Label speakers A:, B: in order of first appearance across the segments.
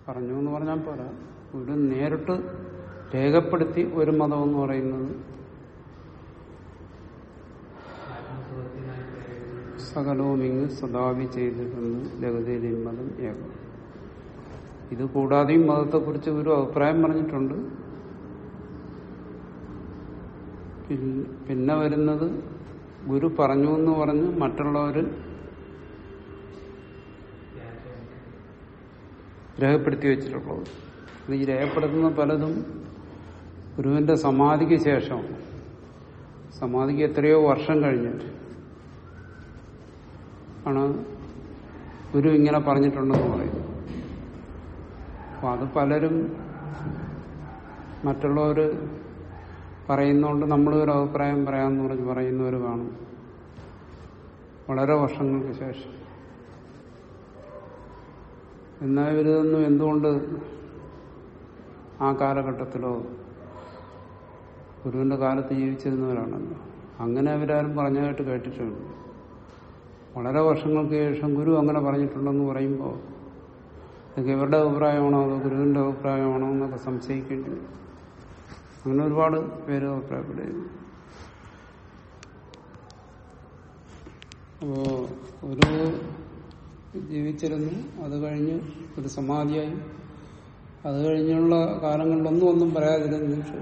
A: പറഞ്ഞു എന്ന് പറഞ്ഞാൽ പോരാ ഗുരു നേരിട്ട് രേഖപ്പെടുത്തി ഒരു മതം എന്ന് പറയുന്നത് സകലവുമിങ് സദാവി ചെയ്തിരുന്നു ജഗതിയിലെ മതം ഏകം ഇത് കൂടാതെയും മതത്തെക്കുറിച്ച് ഒരു അഭിപ്രായം പറഞ്ഞിട്ടുണ്ട് പിൻ- പിന്നെ വരുന്നത് ഗുരു പറഞ്ഞു എന്ന് പറഞ്ഞ് മറ്റുള്ളവർ രേഖപ്പെടുത്തി വെച്ചിട്ടുള്ളത് അത് ഈ രേഖപ്പെടുത്തുന്ന പലതും ഗുരുവിന്റെ സമാധിക്ക് ശേഷം സമാധിക്ക് എത്രയോ വർഷം കഴിഞ്ഞിട്ട് ആണ് ഗുരു ഇങ്ങനെ പറഞ്ഞിട്ടുണ്ടെന്ന് പറയുന്നു അപ്പൊ അത് പലരും മറ്റുള്ളവർ പറയുന്നതുകൊണ്ട് നമ്മളും ഒരു അഭിപ്രായം പറയാമെന്ന് പറഞ്ഞ് പറയുന്നവർ കാണും വളരെ വർഷങ്ങൾക്ക് ശേഷം എന്നാൽ ഇവരിതൊന്നും എന്തുകൊണ്ട് ആ കാലഘട്ടത്തിലോ ഗുരുവിന്റെ കാലത്ത് ജീവിച്ചിരുന്നവരാണല്ലോ അങ്ങനെ അവരാരും പറഞ്ഞതായിട്ട് കേട്ടിട്ടുണ്ട് വളരെ വർഷങ്ങൾക്ക് ശേഷം ഗുരു അങ്ങനെ പറഞ്ഞിട്ടുണ്ടെന്ന് പറയുമ്പോൾ ഇതൊക്കെ ഇവരുടെ അഭിപ്രായമാണോ അതോ ഗുരുവിന്റെ അഭിപ്രായമാണോ എന്നൊക്കെ സംശയിക്കേണ്ടി വരും അങ്ങനെ ഒരുപാട് പേര് അഭിപ്രായപ്പെടുന്നു അപ്പോ ഒരു ജീവിച്ചിരുന്നു അത് കഴിഞ്ഞ് ഒരു സമാധിയായി അത് കഴിഞ്ഞുള്ള കാലങ്ങളിലൊന്നും ഒന്നും പറയാതിരുന്നിട്ട്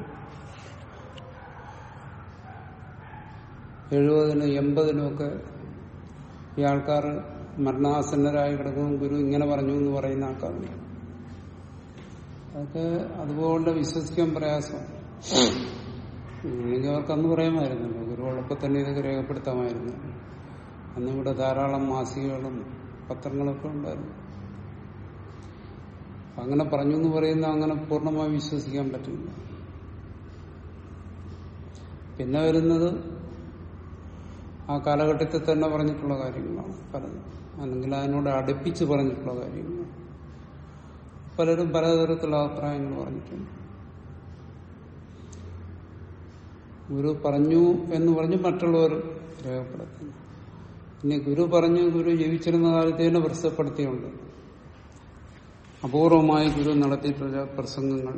A: എഴുപതിനും എൺപതിനും ഒക്കെ ഈ ആൾക്കാർ മരണാസന്നരായി കിടക്കും ഗുരു ഇങ്ങനെ പറഞ്ഞു എന്ന് പറയുന്ന ആൾക്കാരുണ്ട് അതൊക്കെ അതുപോലെ വിശ്വസിക്കാൻ പ്രയാസം അല്ലെങ്കിൽ അവർക്ക് അന്ന് പറയാമായിരുന്നല്ലോ ഗുരു ഉള്ളപ്പോൾ തന്നെ ഇതൊക്കെ രേഖപ്പെടുത്താമായിരുന്നു അന്ന് ഇവിടെ ധാരാളം മാസികകളും പത്രങ്ങളൊക്കെ ഉണ്ടായിരുന്നു അങ്ങനെ പറഞ്ഞു എന്ന് പറയുന്ന അങ്ങനെ പൂർണ്ണമായി വിശ്വസിക്കാൻ പറ്റില്ല പിന്നെ വരുന്നത് ആ കാലഘട്ടത്തിൽ തന്നെ പറഞ്ഞിട്ടുള്ള കാര്യങ്ങളാണ് പലതും അല്ലെങ്കിൽ അതിനോട് അടുപ്പിച്ച് പറഞ്ഞിട്ടുള്ള കാര്യങ്ങളാണ് പലരും പലതരത്തിലുള്ള അഭിപ്രായങ്ങൾ പറഞ്ഞിട്ടുണ്ട് ഗുരു പറഞ്ഞു എന്ന് പറഞ്ഞ് മറ്റുള്ളവർ രേഖപ്പെടുത്തുന്നു ഇനി ഗുരു പറഞ്ഞു ഗുരു ജീവിച്ചിരുന്ന കാലത്ത് തന്നെ പ്രസിദ്ധപ്പെടുത്തിയുണ്ട് അപൂർവമായി ഗുരു നടത്തിയിട്ടുള്ള പ്രസംഗങ്ങൾ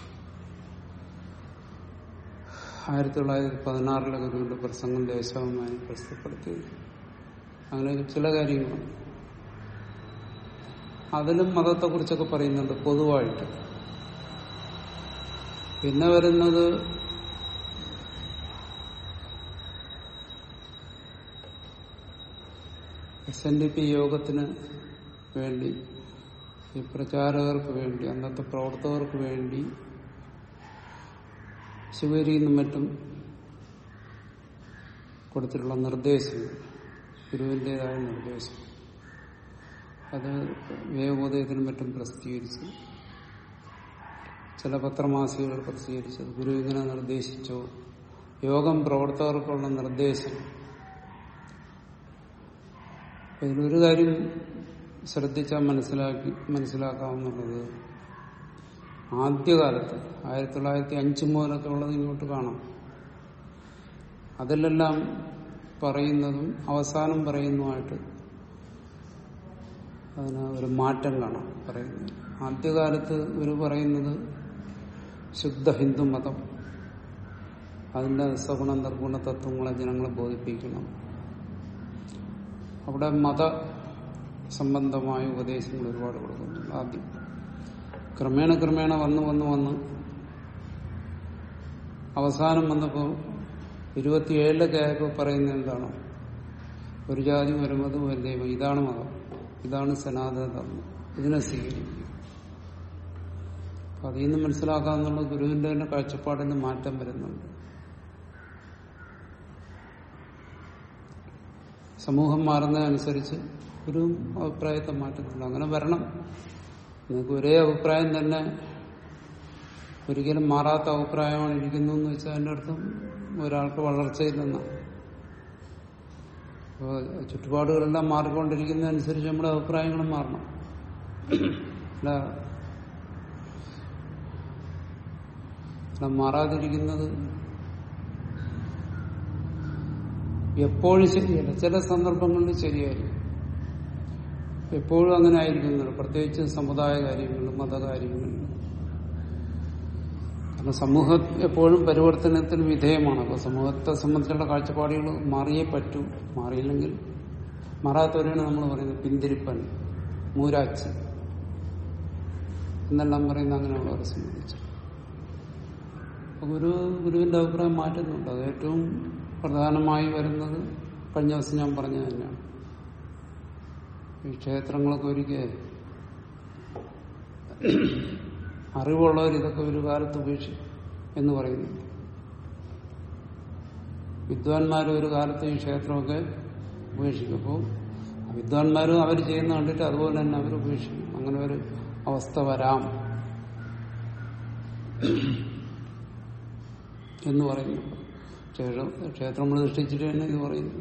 A: ആയിരത്തി തൊള്ളായിരത്തി പതിനാറിലെ ഗുരുവിന്റെ പ്രസംഗം ദേശവുമായി പ്രസിദ്ധപ്പെടുത്തി അങ്ങനെ ചില കാര്യങ്ങൾ അതിലും മതത്തെക്കുറിച്ചൊക്കെ പറയുന്നുണ്ട് പൊതുവായിട്ട് പിന്നെ വരുന്നത് എസ് എൻ ഡി പി യോഗത്തിന് വേണ്ടി ഈ പ്രചാരകർക്ക് വേണ്ടി അന്നത്തെ പ്രവർത്തകർക്ക് വേണ്ടി ശിവരിയിൽ നിന്നും മറ്റും കൊടുത്തിട്ടുള്ള നിർദ്ദേശങ്ങൾ ഗുരുവിൻ്റെതായ നിർദ്ദേശം അത് വേഗോദയത്തിനും മറ്റും പ്രസിദ്ധീകരിച്ചു ചില പത്രമാസികകൾ പ്രസിദ്ധീകരിച്ചത് ഗുരു ഇങ്ങനെ നിർദ്ദേശിച്ചോ യോഗം പ്രവർത്തകർക്കുള്ള നിർദ്ദേശം ഇതിലൊരു കാര്യം ശ്രദ്ധിച്ചാൽ മനസ്സിലാക്കി മനസ്സിലാക്കാവുന്നുള്ളത് ആദ്യകാലത്ത് ആയിരത്തി തൊള്ളായിരത്തി അഞ്ച് മുതലൊക്കെ ഉള്ളത് ഇങ്ങോട്ട് കാണാം അതിലെല്ലാം പറയുന്നതും അവസാനം പറയുന്നതുമായിട്ട് അതിന് ഒരു മാറ്റം കാണാം പറയുന്നത് ആദ്യകാലത്ത് ഒരു പറയുന്നത് ശുദ്ധ ഹിന്ദു മതം അതിന്റെ സഗുണ നിർഗുണ തത്വങ്ങളെ ജനങ്ങളെ ബോധിപ്പിക്കണം അവിടെ മത സംബന്ധമായ ഉപദേശങ്ങൾ ഒരുപാട് കൊടുക്കുന്നുണ്ട് ആദ്യം ക്രമേണ ക്രമേണ വന്ന് വന്ന് വന്ന് അവസാനം വന്നപ്പോൾ ഇരുപത്തിയേഴിലൊക്കെ ആയപ്പോൾ പറയുന്നത് എന്താണ് ഒരു ജാതി ഒരു മതം ഒരു ദൈവം ഇതാണ് മതം ഇതാണ് സനാതന ധർമ്മം ഇതിനെ സ്വീകരിക്കുക അപ്പൊ അതിൽ നിന്ന് മനസ്സിലാക്കാന്നുള്ള ഗുരുവിന്റെ തന്നെ കാഴ്ചപ്പാടിൽ നിന്ന് മാറ്റം വരുന്നുണ്ട് സമൂഹം മാറുന്നതനുസരിച്ച് ഒരു അഭിപ്രായത്തെ മാറ്റത്തില്ല അങ്ങനെ വരണം നിങ്ങൾക്ക് ഒരേ അഭിപ്രായം തന്നെ ഒരിക്കലും മാറാത്ത അഭിപ്രായമാണ് ഇരിക്കുന്നു എന്ന് വെച്ചാൽ അതിന്റെ അർത്ഥം ഒരാൾക്ക് വളർച്ചയില്ലെന്നാണ് അപ്പോൾ ചുറ്റുപാടുകളെല്ലാം മാറിക്കൊണ്ടിരിക്കുന്നതനുസരിച്ച് നമ്മുടെ അഭിപ്രായങ്ങളും മാറണം അല്ല അല്ല മാറാതിരിക്കുന്നത് എപ്പോഴും ശരിയല്ല ചില സന്ദർഭങ്ങളിൽ ശരിയായിരിക്കും എപ്പോഴും അങ്ങനെ ആയിരിക്കുന്നില്ല പ്രത്യേകിച്ച് സമുദായ കാര്യങ്ങളിലും മതകാര്യങ്ങളിലും കാരണം സമൂഹം എപ്പോഴും പരിവർത്തനത്തിന് വിധേയമാണ് അപ്പൊ സമൂഹത്തെ സംബന്ധിച്ചുള്ള കാഴ്ചപ്പാടുകൾ മാറിയേ പറ്റൂ മാറിയില്ലെങ്കിൽ മാറാത്തവരെയാണ് നമ്മൾ പറയുന്നത് പിന്തിരിപ്പൻ മൂരാച്ച് എന്നെല്ലാം പറയുന്ന അങ്ങനെയുള്ളവരെ സംബന്ധിച്ച് അപ്പൊ ഗുരു ഗുരുവിന്റെ അഭിപ്രായം മാറ്റുന്നുണ്ട് അത് ഏറ്റവും പ്രധാനമായി വരുന്നത് കഴിഞ്ഞ ദിവസം ഞാൻ പറഞ്ഞത് തന്നെയാണ് ഈ ക്ഷേത്രങ്ങളൊക്കെ ഒരിക്കൽ അറിവുള്ളവർ ഇതൊക്കെ ഒരു കാലത്ത് ഉപേക്ഷിക്കും എന്ന് പറയുന്നു വിദ്വാൻമാർ ഒരു കാലത്ത് ഈ ക്ഷേത്രമൊക്കെ ഉപേക്ഷിക്കും അപ്പോൾ വിദ്വാൻമാരും അവർ ചെയ്യുന്ന കണ്ടിട്ട് അതുപോലെ തന്നെ അവർ ഉപേക്ഷിക്കും അങ്ങനെ ഒരു അവസ്ഥ വരാം എന്ന് പറയുന്നു ക്ഷേത്രം ക്ഷേത്രം പ്രതിഷ്ഠിച്ചിട്ട് തന്നെ ഇത് പറയുന്നു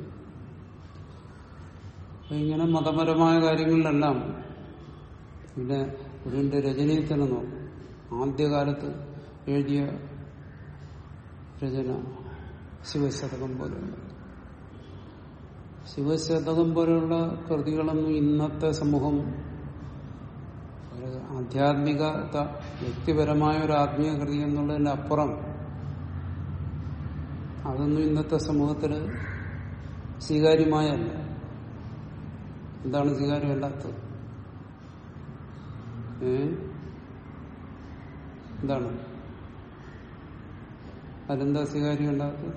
A: അപ്പൊ ഇങ്ങനെ മതപരമായ കാര്യങ്ങളിലെല്ലാം പിന്നെ ഗുരുവിന്റെ രചനയിൽ തന്നെ നോക്കും ആദ്യകാലത്ത് എഴുതിയ രചന ശിവശതകം പോലെയുള്ള ശിവശതകം പോലെയുള്ള കൃതികളൊന്നും ഇന്നത്തെ സമൂഹം ഒരു ആധ്യാത്മികത വ്യക്തിപരമായ ഒരു ആത്മീയ കൃതി എന്നുള്ളതിന്റെ അപ്പുറം അതൊന്നും ഇന്നത്തെ സമൂഹത്തിൽ സ്വീകാര്യമായല്ല എന്താണ് സ്വീകാര്യമല്ലാത്തത് ഏ എന്താണ് അതെന്താ സ്വീകാര്യമല്ലാത്തത്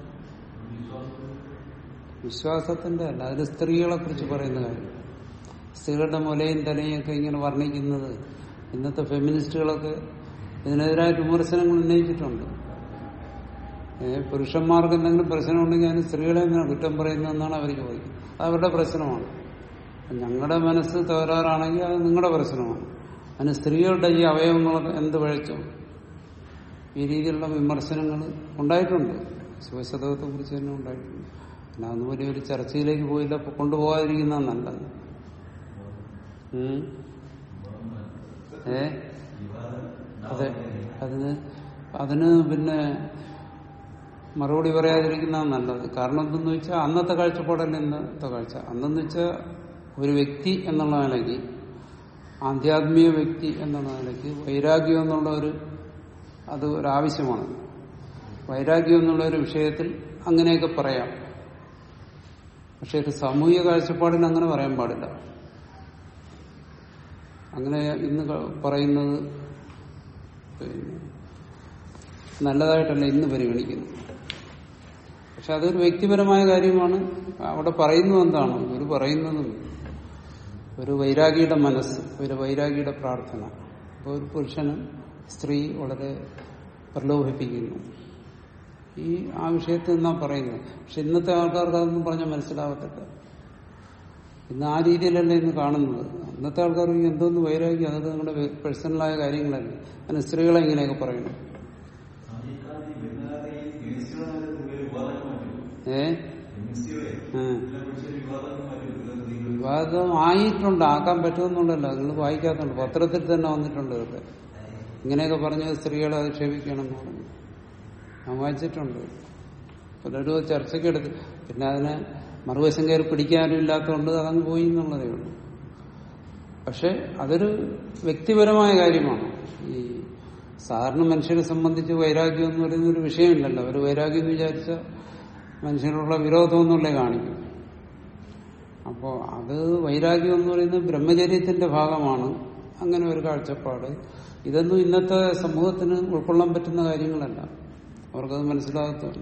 A: വിശ്വാസത്തിന്റെ അല്ല അതിൽ സ്ത്രീകളെ കുറിച്ച് പറയുന്ന കാര്യം സ്ത്രീകളുടെ മുലയും തലയും ഒക്കെ ഇങ്ങനെ വർണ്ണിക്കുന്നത് ഇന്നത്തെ ഫെമിനിസ്റ്റുകളൊക്കെ ഇതിനെതിരായിട്ട് വിമർശനങ്ങൾ ഉന്നയിച്ചിട്ടുണ്ട് ഏ, പുരുഷന്മാർക്ക് എന്തെങ്കിലും പ്രശ്നമുണ്ടെങ്കിൽ അതിന് സ്ത്രീകളെ എന്തിനാണ് കുറ്റം പറയുന്നതെന്നാണ് അവർ ചോദിക്കുന്നത് അത് അവരുടെ പ്രശ്നമാണ് ഞങ്ങളുടെ മനസ്സ് തകരാറാണെങ്കിൽ അത് നിങ്ങളുടെ പ്രശ്നമാണ് അതിന് സ്ത്രീകളുടെ ഈ അവയവങ്ങളൊക്കെ എന്ത് പഴച്ചു ഈ രീതിയിലുള്ള വിമർശനങ്ങൾ ഉണ്ടായിട്ടുണ്ട് ശിവശതകത്തെ കുറിച്ച് തന്നെ ഉണ്ടായിട്ടുണ്ട് പിന്നെ അതൊന്നും വലിയൊരു ചർച്ചയിലേക്ക് പോയില്ല അപ്പൊ കൊണ്ടുപോകാതിരിക്കുന്ന നല്ലത് ഉം. ഏ അതെ അതിന് അതിന് പിന്നെ മറുപടി പറയാതിരിക്കുന്നതാണ് നല്ലത് കാരണം എന്തെന്ന് വെച്ചാൽ അന്നത്തെ കാഴ്ചപ്പാടല്ല ഇന്നത്തെ കാഴ്ച അന്നെന്ന് വെച്ചാൽ ഒരു വ്യക്തി എന്നുള്ള നിലയ്ക്ക് ആധ്യാത്മിക വ്യക്തി എന്നുള്ള നിലയ്ക്ക് വൈരാഗ്യം എന്നുള്ള ഒരു അത് ഒരാവശ്യമാണ് വൈരാഗ്യം എന്നുള്ള ഒരു വിഷയത്തിൽ അങ്ങനെയൊക്കെ പറയാം പക്ഷെ ഒരു സാമൂഹിക കാഴ്ചപ്പാടിന് അങ്ങനെ പറയാൻ പാടില്ല അങ്ങനെ ഇന്ന് ക- പറയുന്നത് പിന്നെ നല്ലതായിട്ടല്ല ഇന്ന് പരിഗണിക്കുന്നത് പക്ഷെ അതൊരു വ്യക്തിപരമായ കാര്യമാണ് അവിടെ പറയുന്നത് എന്താണ് ഒരു പറയുന്നതും ഒരു വൈരാഗിയുടെ മനസ്സ് ഒരു വൈരാഗിയുടെ പ്രാർത്ഥന അപ്പോൾ ഒരു പുരുഷന് സ്ത്രീ വളരെ പ്രലോഭിപ്പിക്കുന്നു ഈ ആ വിഷയത്തിൽ നിന്നാ പറയുന്നത് പക്ഷെ ഇന്നത്തെ ആൾക്കാർക്ക് അതൊന്നും പറഞ്ഞാൽ മനസ്സിലാവത്തില്ല ഇന്ന് ആ രീതിയിലല്ല ഇന്ന് കാണുന്നത് അന്നത്തെ ആൾക്കാർക്ക് എന്തോന്ന് വൈരാഗ്യം അതൊക്കെ നിങ്ങളുടെ പേഴ്സണലായ കാര്യങ്ങളല്ല അതിന് സ്ത്രീകളെ ഇങ്ങനെയൊക്കെ പറയണം ഏ ആ. വിവാദം ആയിട്ടുണ്ട് ആക്കാൻ പറ്റുമെന്നുള്ളതല്ല നിങ്ങൾ വായിക്കാത്തുണ്ട് പത്രത്തിൽ തന്നെ വന്നിട്ടുണ്ട് ഇതൊക്കെ ഇങ്ങനെയൊക്കെ പറഞ്ഞ് സ്ത്രീകളെ അധിക്ഷേപിക്കണം എന്ന് പറഞ്ഞു ഞാൻ വായിച്ചിട്ടുണ്ട് പലരും അത് ചർച്ചയ്ക്കെടുത്ത് പിന്നെ അതിനെ മറുവശം കയറി പിടിക്കാനും ഇല്ലാത്തതുകൊണ്ട് അതങ്ങ് പോയി എന്നുള്ളതേ ഉള്ളൂ പക്ഷെ അതൊരു വ്യക്തിപരമായ കാര്യമാണ് ഈ സാധാരണ മനുഷ്യരെ സംബന്ധിച്ച് വൈരാഗ്യം എന്ന് പറയുന്ന ഒരു വിഷയമില്ലല്ലോ ഒരു വൈരാഗ്യം എന്ന് വിചാരിച്ച മനുഷ്യനുള്ള വിരോധമൊന്നുമല്ലേ കാണിക്കും അപ്പോൾ അത് വൈരാഗ്യം എന്ന് പറയുന്നത് ബ്രഹ്മചര്യത്തിന്റെ ഭാഗമാണ് അങ്ങനെ ഒരു കാഴ്ചപ്പാട് ഇതൊന്നും ഇന്നത്തെ സമൂഹത്തിന് ഉൾക്കൊള്ളാൻ പറ്റുന്ന കാര്യങ്ങളല്ല അവർക്കത് മനസ്സിലാകത്തുള്ളൂ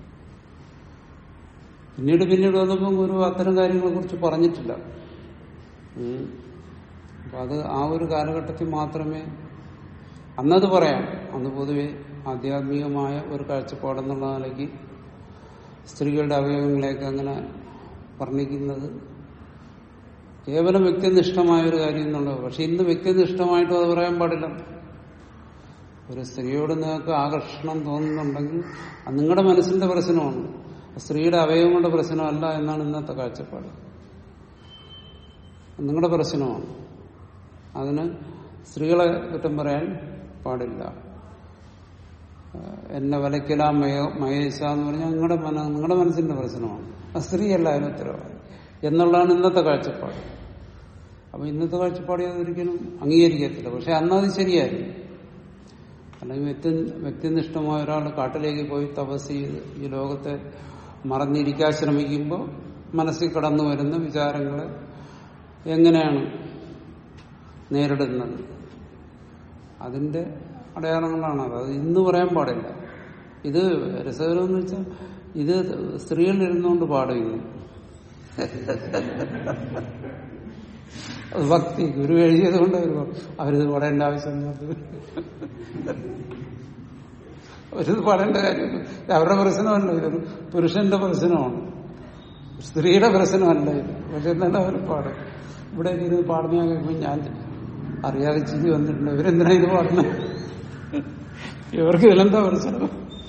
A: പിന്നീട് പിന്നീട് വന്നപ്പോൾ ഗുരു അത്തരം കാര്യങ്ങളെ കുറിച്ച് പറഞ്ഞിട്ടില്ല ഉം. അപ്പൊ അത് ആ ഒരു കാലഘട്ടത്തിൽ മാത്രമേ അന്നത് പറയാം അന്ന് പൊതുവെ ആധ്യാത്മികമായ ഒരു കാഴ്ചപ്പാടെന്നുള്ള നിലയ്ക്ക് സ്ത്രീകളുടെ അവയവങ്ങളെയൊക്കെ അങ്ങനെ വർണ്ണിക്കുന്നത് കേവലം വ്യക്തിനിഷ്ഠമായ ഒരു കാര്യം എന്നുള്ളത് പക്ഷെ ഇന്ന് വ്യക്തിനിഷ്ഠമായിട്ടും അത് പറയാൻ പാടില്ല ഒരു സ്ത്രീയോട് നിങ്ങൾക്ക് ആകർഷണം തോന്നുന്നുണ്ടെങ്കിൽ അത് നിങ്ങളുടെ മനസ്സിന്റെ പ്രശ്നമാണ് സ്ത്രീയുടെ അവയവങ്ങളുടെ പ്രശ്നമല്ല എന്നാണ് ഇന്നത്തെ കാഴ്ചപ്പാട് അത് നിങ്ങളുടെ പ്രശ്നമാണ് അതിന് സ്ത്രീകളെ കുറ്റം പറയാൻ പാടില്ല ഏഹ് എന്നെ വലയ്ക്കലാം മയ മഹേശ എന്ന് പറഞ്ഞാൽ നിങ്ങളുടെ മന നിങ്ങളുടെ മനസ്സിന്റെ പ്രശ്നമാണ് ആ സ്ത്രീയല്ല അതിന് ഉത്തരവാദി എന്നുള്ളതാണ് ഇന്നത്തെ കാഴ്ചപ്പാട് അപ്പൊ ഇന്നത്തെ കാഴ്ചപ്പാട് ഒരിക്കലും അംഗീകരിക്കത്തില്ല പക്ഷെ അന്നത് ശരിയായിരുന്നു അല്ലെങ്കിൽ വ്യക്തി വ്യക്തിനിഷ്ഠമായ ഒരാൾ കാട്ടിലേക്ക് പോയി തപസ് ചെയ്ത് ഈ ലോകത്തെ മറന്നിരിക്കാൻ ശ്രമിക്കുമ്പോൾ മനസ്സിൽ കടന്നു വരുന്ന വിചാരങ്ങളെ എങ്ങനെയാണ് നേരിടുന്നത് അതിന്റെ അടയാളങ്ങളാണ് അത് അത് ഇന്ന് പറയാൻ പാടില്ല ഇത് രസകരമെന്ന് വെച്ചാൽ ഇത് സ്ത്രീകൾ ഇരുന്നുകൊണ്ട് പാടുന്നു അത് ഭക്തി ഗുരു എഴുതിയത് കൊണ്ട് അവർ പാടും. അവരിത് പാടേണ്ട ആവശ്യമൊന്നും അവരിത് പാടേണ്ട കാര്യം ഇത് അവരുടെ പ്രശ്നമല്ല ഇതൊരു പുരുഷന്റെ പ്രശ്നമാണ് സ്ത്രീയുടെ പ്രശ്നമല്ല ഇത് പക്ഷെ എന്നാലും അവർ പാടും ഇവിടെ ഇത് പാടുന്ന കേൾക്കുമ്പോൾ ഞാൻ അറിയാതെ ചിരി വന്നിട്ടുണ്ട് ഇവരെന്തിനാ ഇത് പാടുന്നത് ഇവർക്ക് ഇതിലെന്താ പ്രശ്നം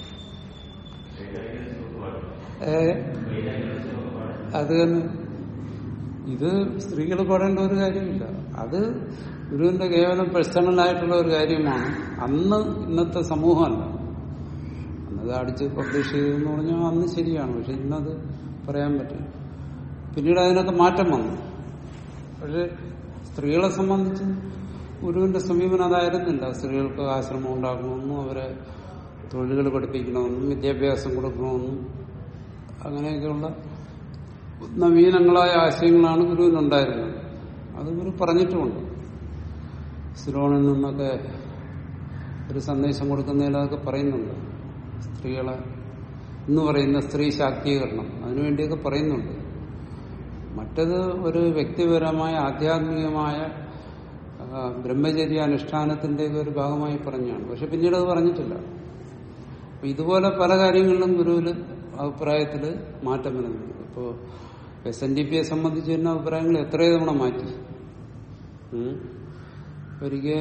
A: ഏ അത് തന്നെ ഇത് സ്ത്രീകൾ പാടേണ്ട ഒരു കാര്യമില്ല അത് ഗുരുവിന്റെ കേവലം പേഴ്സണൽ ആയിട്ടുള്ള ഒരു കാര്യമാണ് അന്ന് ഇന്നത്തെ സമൂഹമല്ല അന്നത് അടിച്ച് പബ്ലിഷ് ചെയ്തെന്ന് പറഞ്ഞാൽ അന്ന് ശരിയാണ് പക്ഷെ ഇന്നത് പറയാൻ പറ്റില്ല പിന്നീട് അതിനൊക്കെ മാറ്റം വന്നു പക്ഷെ സ്ത്രീകളെ സംബന്ധിച്ച് ഗുരുവിന്റെ സമീപനം അതായിരുന്നില്ല സ്ത്രീകൾക്ക് ആശ്രമം ഉണ്ടാക്കണമെന്നും അവരെ തൊഴിലുകൾ പഠിപ്പിക്കണമെന്നും വിദ്യാഭ്യാസം കൊടുക്കണമെന്നും അങ്ങനെയൊക്കെയുള്ള നവീനങ്ങളായ ആശയങ്ങളാണ് ഗുരുവിനുണ്ടായിരുന്നത് അത് ഗുരു പറഞ്ഞിട്ടുമുണ്ട് സിലോണിൽ നിന്നൊക്കെ ഒരു സന്ദേശം കൊടുക്കുന്നതിൽ അതൊക്കെ പറയുന്നുണ്ട് സ്ത്രീകളെ എന്ന് പറയുന്ന സ്ത്രീ ശാക്തീകരണം അതിനുവേണ്ടിയൊക്കെ പറയുന്നുണ്ട് മറ്റത് ഒരു വ്യക്തിപരമായ ആധ്യാത്മികമായ ആ, ബ്രഹ്മചര്യ അനുഷ്ഠാനത്തിന്റെ ഒരു ഭാഗമായി പറഞ്ഞാണ് പക്ഷെ പിന്നീട് അത് പറഞ്ഞിട്ടില്ല അപ്പൊ ഇതുപോലെ പല കാര്യങ്ങളിലും ഗുരുവിൽ അഭിപ്രായത്തിൽ മാറ്റം വരുന്നുണ്ട് ഇപ്പോ എസ് എൻ ഡി പിയെ സംബന്ധിച്ച് തന്നെ അഭിപ്രായങ്ങൾ എത്രയോ തവണ മാറ്റി ഉം. ഒരിക്കൽ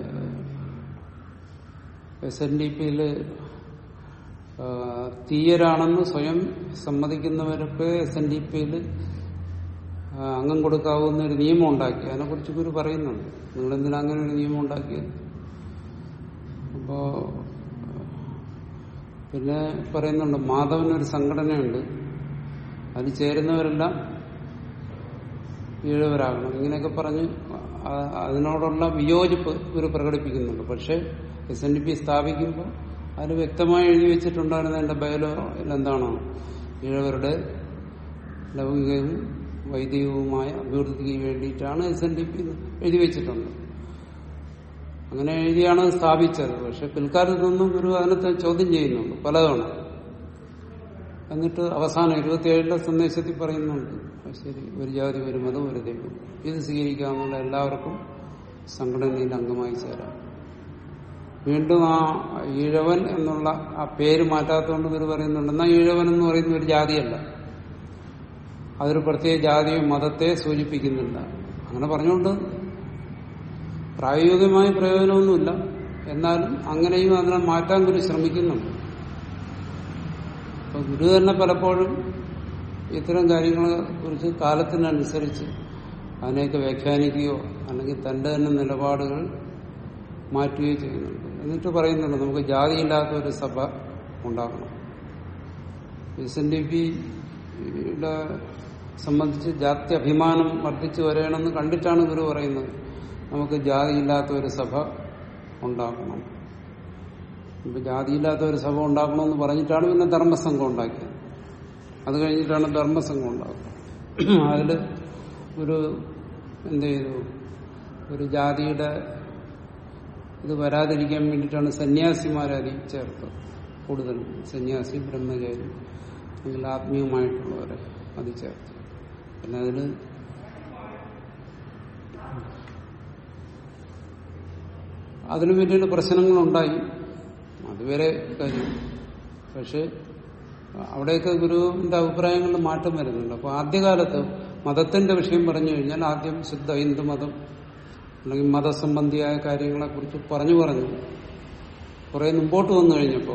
A: എസ് എൻ ഡി പിയില് തീയരാണെന്ന് സ്വയം സമ്മതിക്കുന്നവർക്ക് എസ് എൻ ഡി പിയിൽ അംഗം കൊടുക്കാവുന്ന ഒരു നിയമം ഉണ്ടാക്കി അതിനെക്കുറിച്ച് ഗുരു പറയുന്നുണ്ട് നിങ്ങൾ എന്തിനാ അങ്ങനെ ഒരു നിയമം ഉണ്ടാക്കിയത് അപ്പോ പിന്നെ പറയുന്നുണ്ട് മാധവനൊരു സംഘടനയുണ്ട് അതിൽ ചേരുന്നവരെല്ലാം ഈഴവരാകണം ഇങ്ങനെയൊക്കെ പറഞ്ഞ് ആ- അതിനോടുള്ള വിയോജിപ്പ് ഇവർ പ്രകടിപ്പിക്കുന്നുണ്ട് പക്ഷെ എസ് എൻ ഡി പി സ്ഥാപിക്കുമ്പോൾ അതിൽ വ്യക്തമായി എഴുതി വെച്ചിട്ടുണ്ടായിരുന്ന എന്റെ ബയലോ എന്താണ് ഈഴവരുടെ ലൗകികവും വൈദികവുമായ അഭിവൃദ്ധിക്ക് വേണ്ടിയിട്ടാണ് എസ് എൻ ഡി പി എഴുതി വെച്ചിട്ടുണ്ട് അങ്ങനെ എഴുതിയാണ് അത് സ്ഥാപിച്ചത് പക്ഷെ പിൽക്കാലത്തൊന്നും ഗുരു അതിനകത്ത് ചോദ്യം ചെയ്യുന്നുണ്ട് പലതവണ എന്നിട്ട് അവസാനം ഇരുപത്തിയേഴിലെ സന്ദേശത്തിൽ പറയുന്നുണ്ട് അത് ശരി ഒരു ജാതി ഒരു മതം ഒരു ദൈവം ഇത് സ്വീകരിക്കാവുന്ന എല്ലാവർക്കും സംഘടനയിൽ അംഗമായി ചേരാം വീണ്ടും ആ ഈഴവൻ എന്നുള്ള ആ പേര് മാറ്റാത്തതുകൊണ്ട് ഇവർ പറയുന്നുണ്ട് എന്നാൽ ഈഴവൻ എന്ന് പറയുന്ന ഒരു ജാതിയല്ല അതൊരു പ്രത്യേക ജാതിയോ മതത്തെ സൂചിപ്പിക്കുന്നില്ല അങ്ങനെ പറഞ്ഞുകൊണ്ട് പ്രായോഗികമായ പ്രയോജനമൊന്നുമില്ല എന്നാലും അങ്ങനെയും അതിനെ മാറ്റാൻ ഗുരു ശ്രമിക്കുന്നുണ്ട് അപ്പൊ ഗുരു തന്നെ പലപ്പോഴും ഇത്തരം കാര്യങ്ങളെ കുറിച്ച് കാലത്തിനനുസരിച്ച് അതിനെയൊക്കെ വ്യാഖ്യാനിക്കുകയോ അല്ലെങ്കിൽ തന്റെ തന്നെ നിലപാടുകൾ മാറ്റുകയോ ചെയ്യുന്നുണ്ട് എന്നിട്ട് പറയുന്നുണ്ട് നമുക്ക് ജാതിയില്ലാത്ത ഒരു സഭ ഉണ്ടാക്കണം എസ് എൻ ഡി പിയുടെ സംബന്ധിച്ച് ജാതി അഭിമാനം വർദ്ധിച്ചു വരണമെന്ന് കണ്ടിട്ടാണ് ഗുരു പറയുന്നത് നമുക്ക് ജാതിയില്ലാത്ത ഒരു സഭ ഉണ്ടാക്കണം ഇപ്പൊ ജാതിയില്ലാത്ത ഒരു സഭ ഉണ്ടാക്കണമെന്ന് പറഞ്ഞിട്ടാണ് പിന്നെ ധർമ്മസംഘം ഉണ്ടാക്കിയത് അത് കഴിഞ്ഞിട്ടാണ് ധർമ്മസംഘം ഉണ്ടാക്കുന്നത് അതിൽ ഒരു എന്ത് ചെയ്തു ഒരു ജാതിയുടെ ഇത് വരാതിരിക്കാൻ വേണ്ടിയിട്ടാണ് സന്യാസിമാരെ അതിൽ ചേർത്തത് കൂടുതൽ സന്യാസി ബ്രഹ്മചാരി അല്ലെങ്കിൽ ആത്മീയമായിട്ടുള്ളവരെ അതിൽ ചേർത്ത് പിന്നെ അതില് അതിന് പിന്നീട് പ്രശ്നങ്ങളുണ്ടായി അതുവരെ കാര്യം പക്ഷെ അവിടെയൊക്കെ ഗുരുവിന്റെ അഭിപ്രായങ്ങളിൽ മാറ്റം വരുന്നുണ്ട് അപ്പൊ ആദ്യകാലത്ത് മതത്തിന്റെ വിഷയം പറഞ്ഞു കഴിഞ്ഞാൽ ആദ്യം ശുദ്ധ ഹിന്ദു മതം അല്ലെങ്കിൽ മതസംബന്ധിയായ കാര്യങ്ങളെ കുറിച്ച് പറഞ്ഞു പറഞ്ഞു കുറെ മുമ്പോട്ട് വന്നു കഴിഞ്ഞപ്പോൾ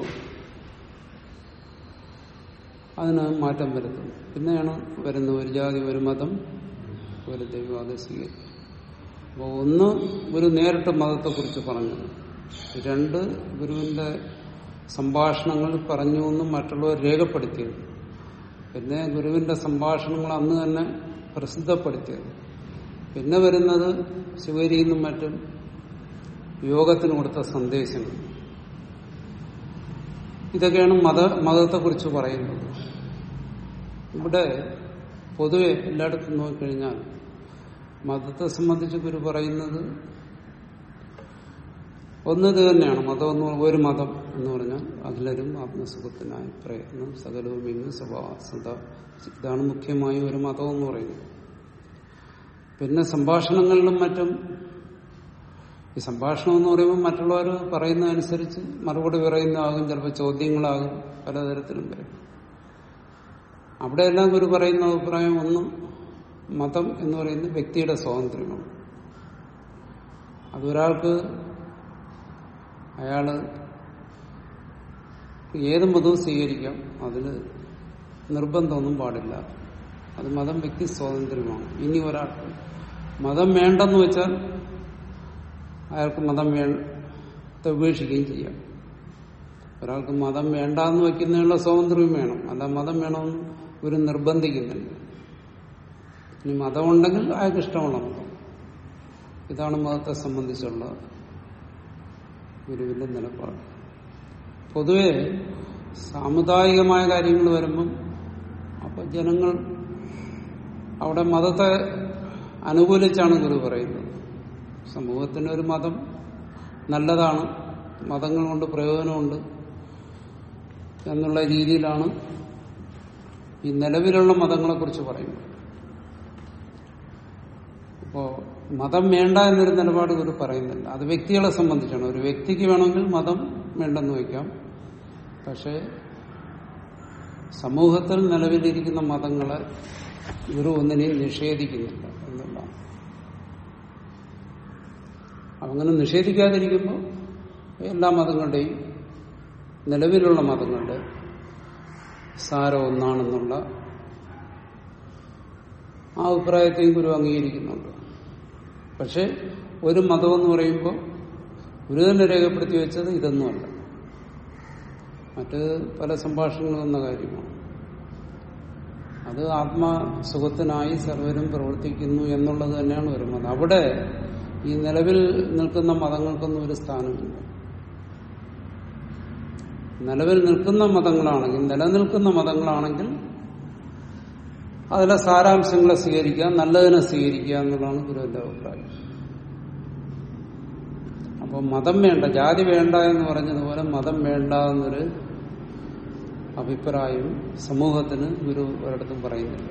A: അതിന് മാറ്റം വരുത്തുന്നു പിന്നെയാണ് വരുന്ന ഒരു ജാതി ഒരു മതം ഒരു ദൈവം അത് സ്വീകരിക്കും അപ്പോൾ ഒന്ന് ഗുരു നേരിട്ട് മതത്തെക്കുറിച്ച് പറഞ്ഞു രണ്ട് ഗുരുവിന്റെ സംഭാഷണങ്ങൾ പറഞ്ഞു എന്നും മറ്റുള്ളവർ രേഖപ്പെടുത്തിയത് പിന്നെ ഗുരുവിന്റെ സംഭാഷണങ്ങൾ അന്ന് തന്നെ പ്രസിദ്ധപ്പെടുത്തിയത് പിന്നെ വരുന്നത് ശിവരിയിൽ നിന്നും മറ്റും യോഗത്തിന് കൊടുത്ത സന്ദേശങ്ങൾ ഇതൊക്കെയാണ് മത മതത്തെക്കുറിച്ച് പറയുന്നത് ഇവിടെ പൊതുവെ എല്ലായിടത്തും നോക്കിക്കഴിഞ്ഞാൽ മതത്തെ സംബന്ധിച്ച് ഗുരു പറയുന്നത് ഒന്നത് തന്നെയാണ് മതം എന്ന് പറഞ്ഞ- ഒരു മതം എന്ന് പറഞ്ഞാൽ അഖിലരും ആത്മസുഖത്തിനായി പ്രയത്നം സകലവും ഇങ്ങ് സ്വഭാവസത ഇതാണ് മുഖ്യമായി ഒരു മതം എന്ന് പറയുന്നത് പിന്നെ സംഭാഷണങ്ങളിലും മറ്റും ഈ സംഭാഷണം എന്ന് പറയുമ്പോൾ മറ്റുള്ളവർ പറയുന്നതനുസരിച്ച് മറുപടി പറയുന്നതാകും ചിലപ്പോൾ ചോദ്യങ്ങളാകും പലതരത്തിലും വരും അവിടെയെല്ലാം ഗുരു പറയുന്ന അഭിപ്രായം ഒന്നും മതം എന്ന് പറയുന്നത് വ്യക്തിയുടെ സ്വാതന്ത്ര്യമാണ് അതൊരാൾക്ക് അയാള് ഏത് മതവും സ്വീകരിക്കാം അതിന് നിർബന്ധമൊന്നും പാടില്ല അത് മതം വ്യക്തി സ്വാതന്ത്ര്യമാണ് ഇനി ഒരാൾക്ക് മതം വേണ്ടെന്ന് വെച്ചാൽ അയാൾക്ക് മതം വേ ഉപേക്ഷിക്കുകയും ചെയ്യാം ഒരാൾക്ക് മതം വേണ്ടാന്ന് വയ്ക്കുന്നതിനുള്ള സ്വാതന്ത്ര്യം വേണം അല്ല മതം വേണമെന്ന് ഒരു നിർബന്ധിക്കുന്നില്ല ഇനി മതമുണ്ടെങ്കിൽ അയാൾക്ക് ഇഷ്ടമുള്ള മതം ഇതാണ് മതത്തെ സംബന്ധിച്ചുള്ള ഗുരുവിന്റെ നിലപാട് പൊതുവെ സാമുദായികമായ കാര്യങ്ങൾ വരുമ്പം അപ്പൊ ജനങ്ങൾ അവിടെ മതത്തെ അനുകൂലിച്ചാണ് ഗുരു പറയുന്നത് സമൂഹത്തിന് ഒരു മതം നല്ലതാണ് മതങ്ങൾ കൊണ്ട് പ്രയോജനമുണ്ട് എന്നുള്ള രീതിയിലാണ് ഈ നിലവിലുള്ള മതങ്ങളെക്കുറിച്ച് പറയുന്നത് ഇപ്പോ മതം വേണ്ട എന്നൊരു നിലപാട് ഗുരു പറയുന്നില്ല അത് വ്യക്തികളെ സംബന്ധിച്ചാണ് ഒരു വ്യക്തിക്ക് വേണമെങ്കിൽ മതം വേണ്ടെന്ന് വയ്ക്കാം പക്ഷേ സമൂഹത്തിൽ നിലവിലിരിക്കുന്ന മതങ്ങളെ ഗുരു ഒന്നിനെയും നിഷേധിക്കുന്നില്ല എന്നുള്ളതാണ് അങ്ങനെ നിഷേധിക്കാതിരിക്കുമ്പോൾ എല്ലാ മതങ്ങളുടെയും നിലവിലുള്ള മതങ്ങളുടെ സാരം ഒന്നാണെന്നുള്ള ആ അഭിപ്രായത്തെയും ഗുരു അംഗീകരിക്കുന്നുണ്ട് പക്ഷെ ഒരു മതം എന്ന് പറയുമ്പോൾ ഗുരു തന്നെ രേഖപ്പെടുത്തി വെച്ചത് ഇതൊന്നുമല്ല മറ്റ് പല സംഭാഷണങ്ങളും എന്ന കാര്യമാണ് അത് ആത്മസുഖത്തിനായി സർവരും പ്രവർത്തിക്കുന്നു എന്നുള്ളത് തന്നെയാണ് ഒരു മതം അവിടെ ഈ നിലവിൽ നിൽക്കുന്ന മതങ്ങൾക്കൊന്നും ഒരു സ്ഥാനമില്ല നിലവിൽ നിൽക്കുന്ന മതങ്ങളാണെങ്കിൽ നിലനിൽക്കുന്ന മതങ്ങളാണെങ്കിൽ അതിലെ സാരാംശങ്ങളെ സ്വീകരിക്കുക നല്ലതിനെ സ്വീകരിക്കുക എന്നുള്ളതാണ് ഗുരുവിന്റെ അഭിപ്രായം അപ്പൊ മതം വേണ്ട ജാതി വേണ്ട എന്ന് പറഞ്ഞതുപോലെ മതം വേണ്ട എന്നൊരു അഭിപ്രായം സമൂഹത്തിന് ഗുരു ഒരിടത്തും പറയുന്നില്ല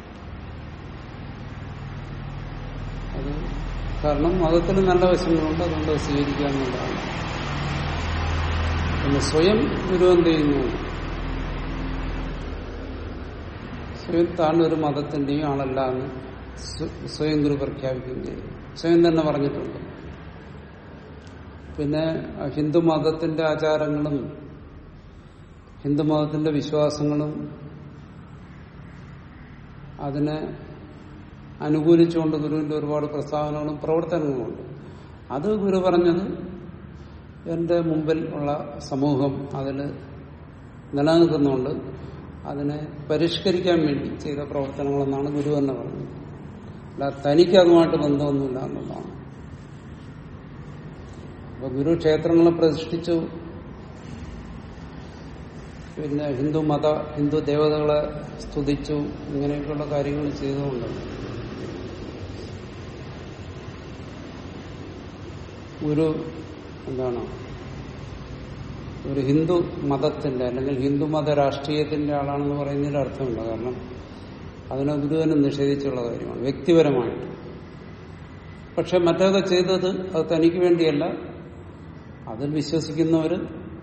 A: അത് കാരണം മതത്തിന് നല്ല വശങ്ങളുണ്ട് അതുകൊണ്ട് അത് സ്വീകരിക്കുക എന്നുള്ളതാണ് പിന്നെ സ്വയം ഗുരു എന്ത് ചെയ്യുന്നു സ്വയം താൻ ഒരു മതത്തിന്റെയും ആളല്ല എന്ന് സ്വ- സ്വയം ഗുരു പ്രഖ്യാപിക്കുകയും ചെയ്തു സ്വയം തന്നെ പറഞ്ഞിട്ടുണ്ട് പിന്നെ ഹിന്ദു മതത്തിന്റെ ആചാരങ്ങളും ഹിന്ദു മതത്തിന്റെ വിശ്വാസങ്ങളും അതിനെ അനുകൂലിച്ചുകൊണ്ട് ഗുരുവിന്റെ ഒരുപാട് പ്രസ്താവനകളും പ്രവർത്തനങ്ങളുമുണ്ട് അത് ഗുരു പറഞ്ഞത് എന്റെ മുമ്പിൽ ഉള്ള സമൂഹം അതിൽ നിലനിൽക്കുന്നുണ്ട് അതിനെ പരിഷ്കരിക്കാൻ വേണ്ടി ചെയ്ത പ്രവർത്തനങ്ങളെന്നാണ് ഗുരു തന്നെ പറഞ്ഞത് അല്ല തനിക്ക് അതുമായിട്ട് ബന്ധമൊന്നുമില്ല എന്നുള്ളതാണ് അപ്പൊ ഗുരു ക്ഷേത്രങ്ങളെ പ്രതിഷ്ഠിച്ചു പിന്നെ ഹിന്ദു മത ഹിന്ദു ദേവതകളെ സ്തുതിച്ചു ഇങ്ങനെയൊക്കെയുള്ള കാര്യങ്ങൾ ചെയ്തുകൊണ്ട് ഒരു എന്താണ് ഒരു ഹിന്ദു മതത്തിന്റെ അല്ലെങ്കിൽ ഹിന്ദു മത രാഷ്ട്രീയത്തിന്റെ ആളാണെന്ന് പറയുന്നതിൽ അർത്ഥമില്ല കാരണം അതിനെ ഗുരുവിനെ നിഷേധിച്ചുള്ള കാര്യമാണ് വ്യക്തിപരമായിട്ട് പക്ഷെ മറ്റൊക്കെ ചെയ്തത് അത് തനിക്ക് വേണ്ടിയല്ല അതിൽ വിശ്വസിക്കുന്നവർ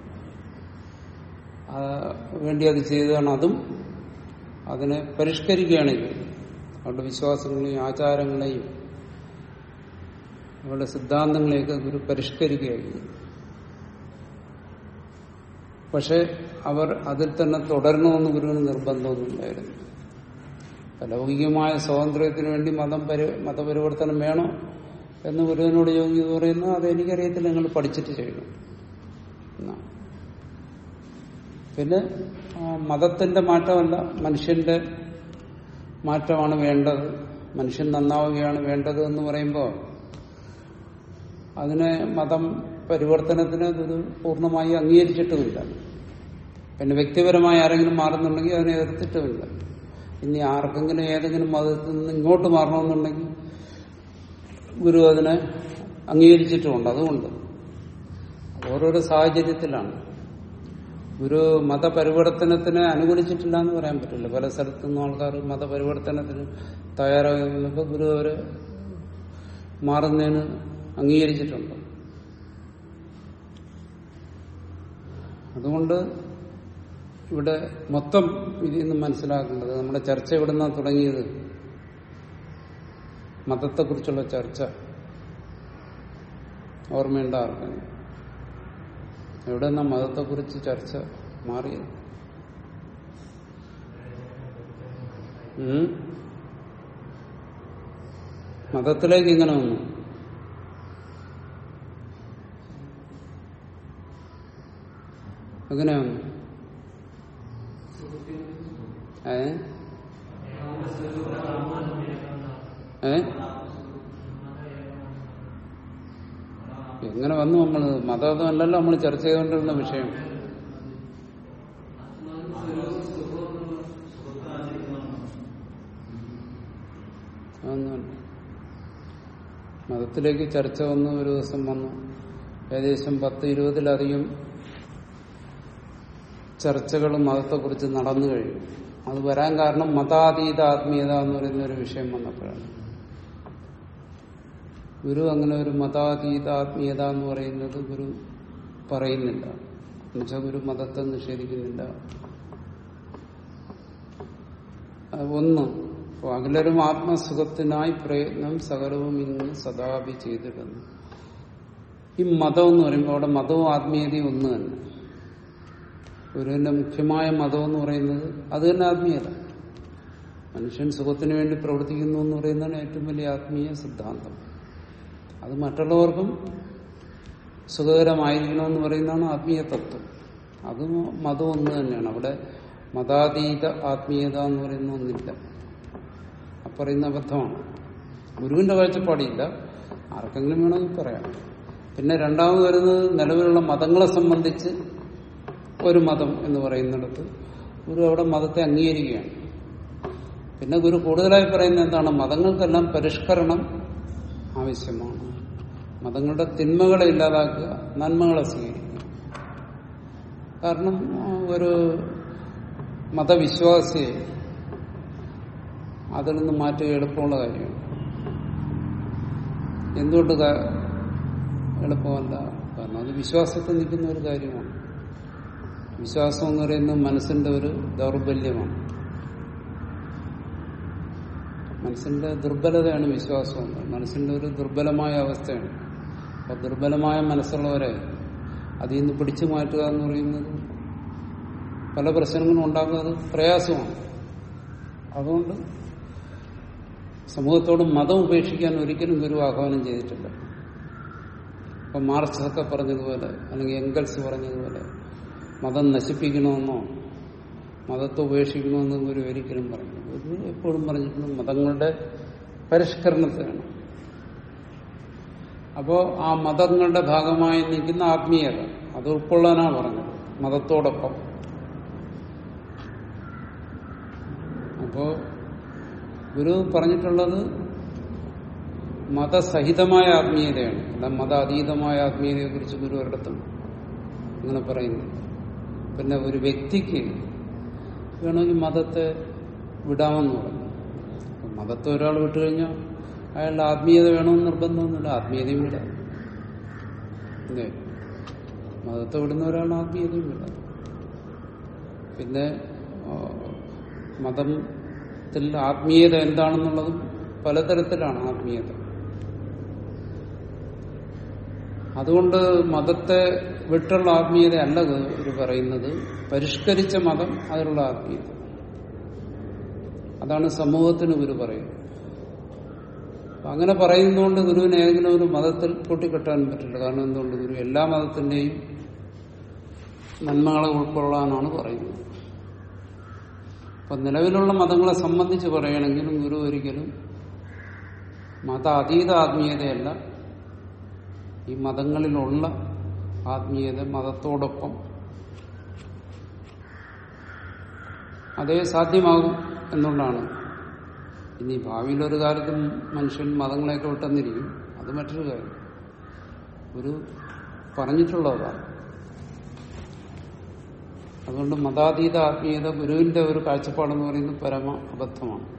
A: ആ, വേണ്ടി അത് ചെയ്തതാണ് അതും അതിനെ പരിഷ്കരിക്കുകയാണ് ചെയ്തത് അവരുടെ വിശ്വാസങ്ങളെയും ആചാരങ്ങളെയും അവരുടെ സിദ്ധാന്തങ്ങളെയൊക്കെ ഗുരു പരിഷ്കരിക്കുകയായിരുന്നു പക്ഷെ അവർ അതിൽ തന്നെ തുടരണമെന്ന് ഗുരുവിന് നിർബന്ധമൊന്നുമില്ലായിരുന്നു അപ്പൊ ലൗകികമായ സ്വാതന്ത്ര്യത്തിന് വേണ്ടി മതം പരി മതപരിവർത്തനം വേണോ എന്ന് ഗുരുവിനോട് യോഗി പറയുന്നു അത് എനിക്കറിയത്തില്ല നിങ്ങൾ പഠിച്ചിട്ട് ചെയ്യണം എന്നാണ്. പിന്നെ ആ, മതത്തിന്റെ മാറ്റമല്ല മനുഷ്യന്റെ മാറ്റമാണ് വേണ്ടത് മനുഷ്യൻ നന്നാവുകയാണ് വേണ്ടത് എന്ന് പറയുമ്പോൾ അതിനെ മതം പരിവർത്തനത്തിന് ഗുരു പൂർണ്ണമായി അംഗീകരിച്ചിട്ടുമില്ല പിന്നെ വ്യക്തിപരമായി ആരെങ്കിലും മാറുന്നുണ്ടെങ്കിൽ അതിനെ എതിർത്തിട്ടുമില്ല ഇനി ആർക്കെങ്കിലും ഏതെങ്കിലും മതത്തിൽ നിന്ന് ഇങ്ങോട്ട് മാറണമെന്നുണ്ടെങ്കിൽ ഗുരു അതിനെ അംഗീകരിച്ചിട്ടുമുണ്ട് അതുകൊണ്ട് ഓരോരോ സാഹചര്യത്തിലാണ് ഗുരു മതപരിവർത്തനത്തിന് അനുകൂലിച്ചിട്ടില്ല എന്ന് പറയാൻ പറ്റില്ല പല സ്ഥലത്തുനിന്നും ആൾക്കാർ മതപരിവർത്തനത്തിന് തയ്യാറായി നിന്നപ്പോൾ ഗുരു അവരെ മാറുന്നതിന് അംഗീകരിച്ചിട്ടുണ്ട് അതുകൊണ്ട് ഇവിടെ മൊത്തം ഇതിൽ നിന്ന് മനസ്സിലാക്കേണ്ടത് നമ്മുടെ ചർച്ച ഇവിടെ നിന്നാണ് തുടങ്ങിയത് മതത്തെക്കുറിച്ചുള്ള ചർച്ച ഓർമ്മയുണ്ട് ആർക്കും എവിടെ നിന്നാ മതത്തെക്കുറിച്ച് ചർച്ച മാറിയത് ഉം? മതത്തിലേക്ക് ഇങ്ങനെ വന്നു എങ്ങനെ വന്നു ഏ ഏ എങ്ങനെ വന്നു നമ്മള് മതമല്ലല്ലോ നമ്മൾ ചർച്ച ചെയ്തുകൊണ്ടിരുന്ന വിഷയം അതൊന്നുമല്ല മതത്തിലേക്ക് ചർച്ച വന്നു ഒരു ദിവസം വന്നു ഏകദേശം പത്ത് ഇരുപതിലധികം ചർച്ചകൾ മതത്തെക്കുറിച്ച് നടന്നു കഴിഞ്ഞു അത് വരാൻ കാരണം മതാതീത ആത്മീയത എന്ന് പറയുന്ന ഒരു വിഷയം വന്നപ്പോഴാണ് ഗുരു അങ്ങനെ ഒരു മതാതീത ആത്മീയത എന്ന് പറയുന്നത് ഗുരു പറയുന്നില്ല എന്നുവെച്ചാൽ ഗുരു മതത്തെ നിഷേധിക്കുന്നില്ല അത് ഒന്ന് അപ്പൊ അകലരും ആത്മസുഖത്തിനായി പ്രയത്നം സകലവും ഇന്ന് സദാപി ചെയ്തിടുന്നു ഈ മതം എന്ന് പറയുമ്പോൾ അവിടെ മതവും ആത്മീയതയും ഒന്ന് തന്നെ ഗുരുവിന്റെ മുഖ്യമായ മതം എന്ന് പറയുന്നത് അത് തന്നെ ആത്മീയത മനുഷ്യൻ സുഖത്തിന് വേണ്ടി പ്രവർത്തിക്കുന്നു എന്ന് പറയുന്നതാണ് ഏറ്റവും വലിയ ആത്മീയ സിദ്ധാന്തം അത് മറ്റുള്ളവർക്കും സുഖകരമായിരിക്കണമെന്ന് പറയുന്നതാണ് ആത്മീയ തത്വം അത് മതം ഒന്ന് തന്നെയാണ് അവിടെ മതാതീത ആത്മീയത എന്ന് പറയുന്ന ഒന്നില്ല ആ പറയുന്ന അബദ്ധമാണ് ഗുരുവിന്റെ കാഴ്ചപ്പാടില്ല ആർക്കെങ്കിലും വേണമെങ്കിൽ പറയാം പിന്നെ രണ്ടാമത് വരുന്നത് നിലവിലുള്ള മതങ്ങളെ സംബന്ധിച്ച് ഒരു മതം എന്ന് പറയുന്നിടത്ത് ഗുരു അവിടെ മതത്തെ അംഗീകരിക്കുകയാണ് പിന്നെ ഗുരു കൂടുതലായി പറയുന്നത് എന്താണ് മതങ്ങൾക്കെല്ലാം പരിഷ്കരണം ആവശ്യമാണ് മതങ്ങളുടെ തിന്മകളെ ഇല്ലാതാക്കുക നന്മകളെ സ്വീകരിക്കുക കാരണം ആ, ഒരു മതവിശ്വാസിയെ അതിൽ നിന്ന് മാറ്റുക എളുപ്പമുള്ള കാര്യമാണ് എന്തുകൊണ്ട് ക- എളുപ്പമല്ല കാരണം അത് വിശ്വാസത്തിൽ നിൽക്കുന്ന ഒരു കാര്യമാണ് വിശ്വാസം എന്ന് പറയുന്നത് മനസ്സിന്റെ ഒരു ദൗർബല്യമാണ് മനസ്സിന്റെ ദുർബലതയാണ് വിശ്വാസം എന്ന് പറയുന്നത്. മനസ്സിന്റെ ഒരു ദുർബലമായ അവസ്ഥയാണ് അപ്പൊ ദുർബലമായ മനസ്സുള്ളവരെ അതിൽ നിന്ന് പിടിച്ചു മാറ്റുക എന്ന് പറയുന്നത് പല പ്രശ്നങ്ങളും ഉണ്ടാക്കുന്നത് പ്രയാസമാണ് അതുകൊണ്ട് സമൂഹത്തോട് മതം ഉപേക്ഷിക്കാൻ ഒരിക്കലും ഗുരു ആഹ്വാനം ചെയ്തിട്ടില്ല ഇപ്പൊ മാർക്സ് ഒക്കെ പറഞ്ഞതുപോലെ അല്ലെങ്കിൽ എങ്കൽസ് പറഞ്ഞതുപോലെ മതം നശിപ്പിക്കണമെന്നോ മതത്തെ ഉപേക്ഷിക്കണമെന്നും ഗുരു ഒരിക്കലും പറഞ്ഞു ഗുരു എപ്പോഴും പറഞ്ഞിട്ടുണ്ട് മതങ്ങളുടെ പരിഷ്കരണത്തിനാണ് അപ്പോ ആ മതങ്ങളുടെ ഭാഗമായി നിൽക്കുന്ന ആത്മീയത അത് ഉൾക്കൊള്ളാനാണ് പറഞ്ഞത് മതത്തോടൊപ്പം അപ്പോ ഗുരു പറഞ്ഞിട്ടുള്ളത് മതസഹിതമായ ആത്മീയതയാണ് അല്ല മത അതീതമായ ആത്മീയതയെ കുറിച്ച് ഗുരു ഒരിടത്തും ഇങ്ങനെ പറയുന്നു പിന്നെ ഒരു വ്യക്തിക്ക് വേണമെങ്കിൽ മതത്തെ വിടാമെന്ന് പറഞ്ഞു അപ്പൊ മതത്തെ ഒരാൾ വിട്ടുകഴിഞ്ഞാൽ അയാളുടെ ആത്മീയത വേണമെന്ന് നിർബന്ധമൊന്നുമില്ല ആത്മീയതയും വിടാം അല്ലേ മതത്തെ വിടുന്ന ഒരാൾ ആത്മീയതയും വിടാം പിന്നെ ആ, മതത്തിൽ ആത്മീയത എന്താണെന്നുള്ളതും പലതരത്തിലാണ് ആത്മീയത അതുകൊണ്ട് മതത്തെ വിട്ടുള്ള ആത്മീയത അല്ല ഗുരു പറയുന്നത് പരിഷ്കരിച്ച മതം അതിലുള്ള ആത്മീയത അതാണ് സമൂഹത്തിന് ഗുരു പറയുന്നത് അപ്പൊ അങ്ങനെ പറയുന്നതുകൊണ്ട് ഗുരുവിന് ഏതെങ്കിലും ഒരു മതത്തിൽ കൂട്ടിക്കെട്ടാൻ പറ്റില്ല കാരണം എന്തുകൊണ്ട് ഗുരു എല്ലാ മതത്തിന്റെയും നന്മകളെ ഉൾക്കൊള്ളാനാണ് പറയുന്നത് അപ്പൊ നിലവിലുള്ള മതങ്ങളെ സംബന്ധിച്ച് പറയുകയാണെങ്കിലും ഗുരു ഒരിക്കലും മത അതീത ആത്മീയതയല്ല ഈ മതങ്ങളിലുള്ള ആത്മീയത മതത്തോടൊപ്പം അതേ സാധ്യമാകും എന്നുള്ളതാണ് ഇനി ഭാവിയിൽ ഒരു കാലത്തും മനുഷ്യൻ മതങ്ങളെയൊക്കെ വിട്ടെന്നിരിക്കും അത് മറ്റൊരു കാര്യം ഒരു പറഞ്ഞിട്ടുള്ളതാണ് അതുകൊണ്ട് മതാതീത ആത്മീയത ഗുരുവിന്റെ ഒരു കാഴ്ചപ്പാടെന്ന് പറയുന്നത് പരമ അബദ്ധമാണ്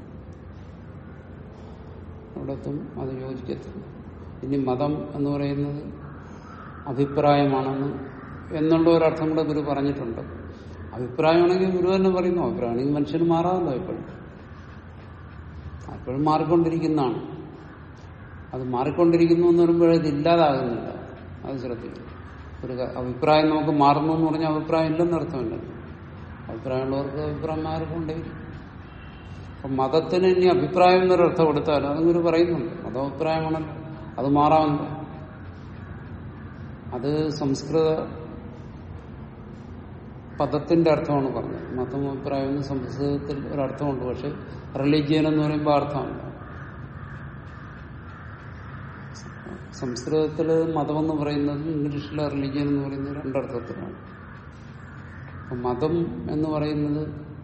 A: അവിടത്തും അത് യോജിക്കത്തില്ല ഇനി മതം എന്ന് പറയുന്നത് അഭിപ്രായമാണെന്ന് എന്നുള്ള ഒരർത്ഥം കൂടെ ഗുരു പറഞ്ഞിട്ടുണ്ട് അഭിപ്രായമാണെങ്കിൽ ഗുരു തന്നെ പറയുന്നു അഭിപ്രായമാണെങ്കിൽ മനുഷ്യന് മാറാമല്ലോ എപ്പോഴും എപ്പോഴും മാറിക്കൊണ്ടിരിക്കുന്നതാണ് അത് മാറിക്കൊണ്ടിരിക്കുന്നു എന്ന് പറയുമ്പോൾ ഇത് ഇല്ലാതാകുന്നില്ല അത് ശ്രദ്ധിക്കും ഒരു ക- അഭിപ്രായം നമുക്ക് മാറുന്നു എന്ന് പറഞ്ഞാൽ അഭിപ്രായം ഇല്ലെന്ന് അർത്ഥമില്ല അഭിപ്രായമുള്ളവർക്ക് അഭിപ്രായം മാറിക്കൊണ്ടേയിരിക്കും അപ്പൊ മതത്തിന് ഇനി അഭിപ്രായം എന്നൊരർത്ഥം കൊടുത്താൽ അതും ഗുരു പറയുന്നുണ്ട് മതാഭിപ്രായമാണല്ലോ അത് മാറാമല്ലോ അത് സംസ്കൃത പദത്തിന്റെ അർത്ഥമാണ് പറഞ്ഞത് മതം അഭിപ്രായം എന്ന് സംസ്കൃതത്തിൽ ഒരർത്ഥമുണ്ട് പക്ഷെ റിലീജിയൻ എന്ന് പറയുമ്പോൾ അർത്ഥമല്ല സംസ്കൃതത്തിൽ മതമെന്ന് പറയുന്നത് ഇംഗ്ലീഷിലെ റിലീജിയൻ എന്ന് പറയുന്നത് രണ്ടർത്ഥത്തിലാണ് അപ്പൊ മതം എന്ന് പറയുന്നത്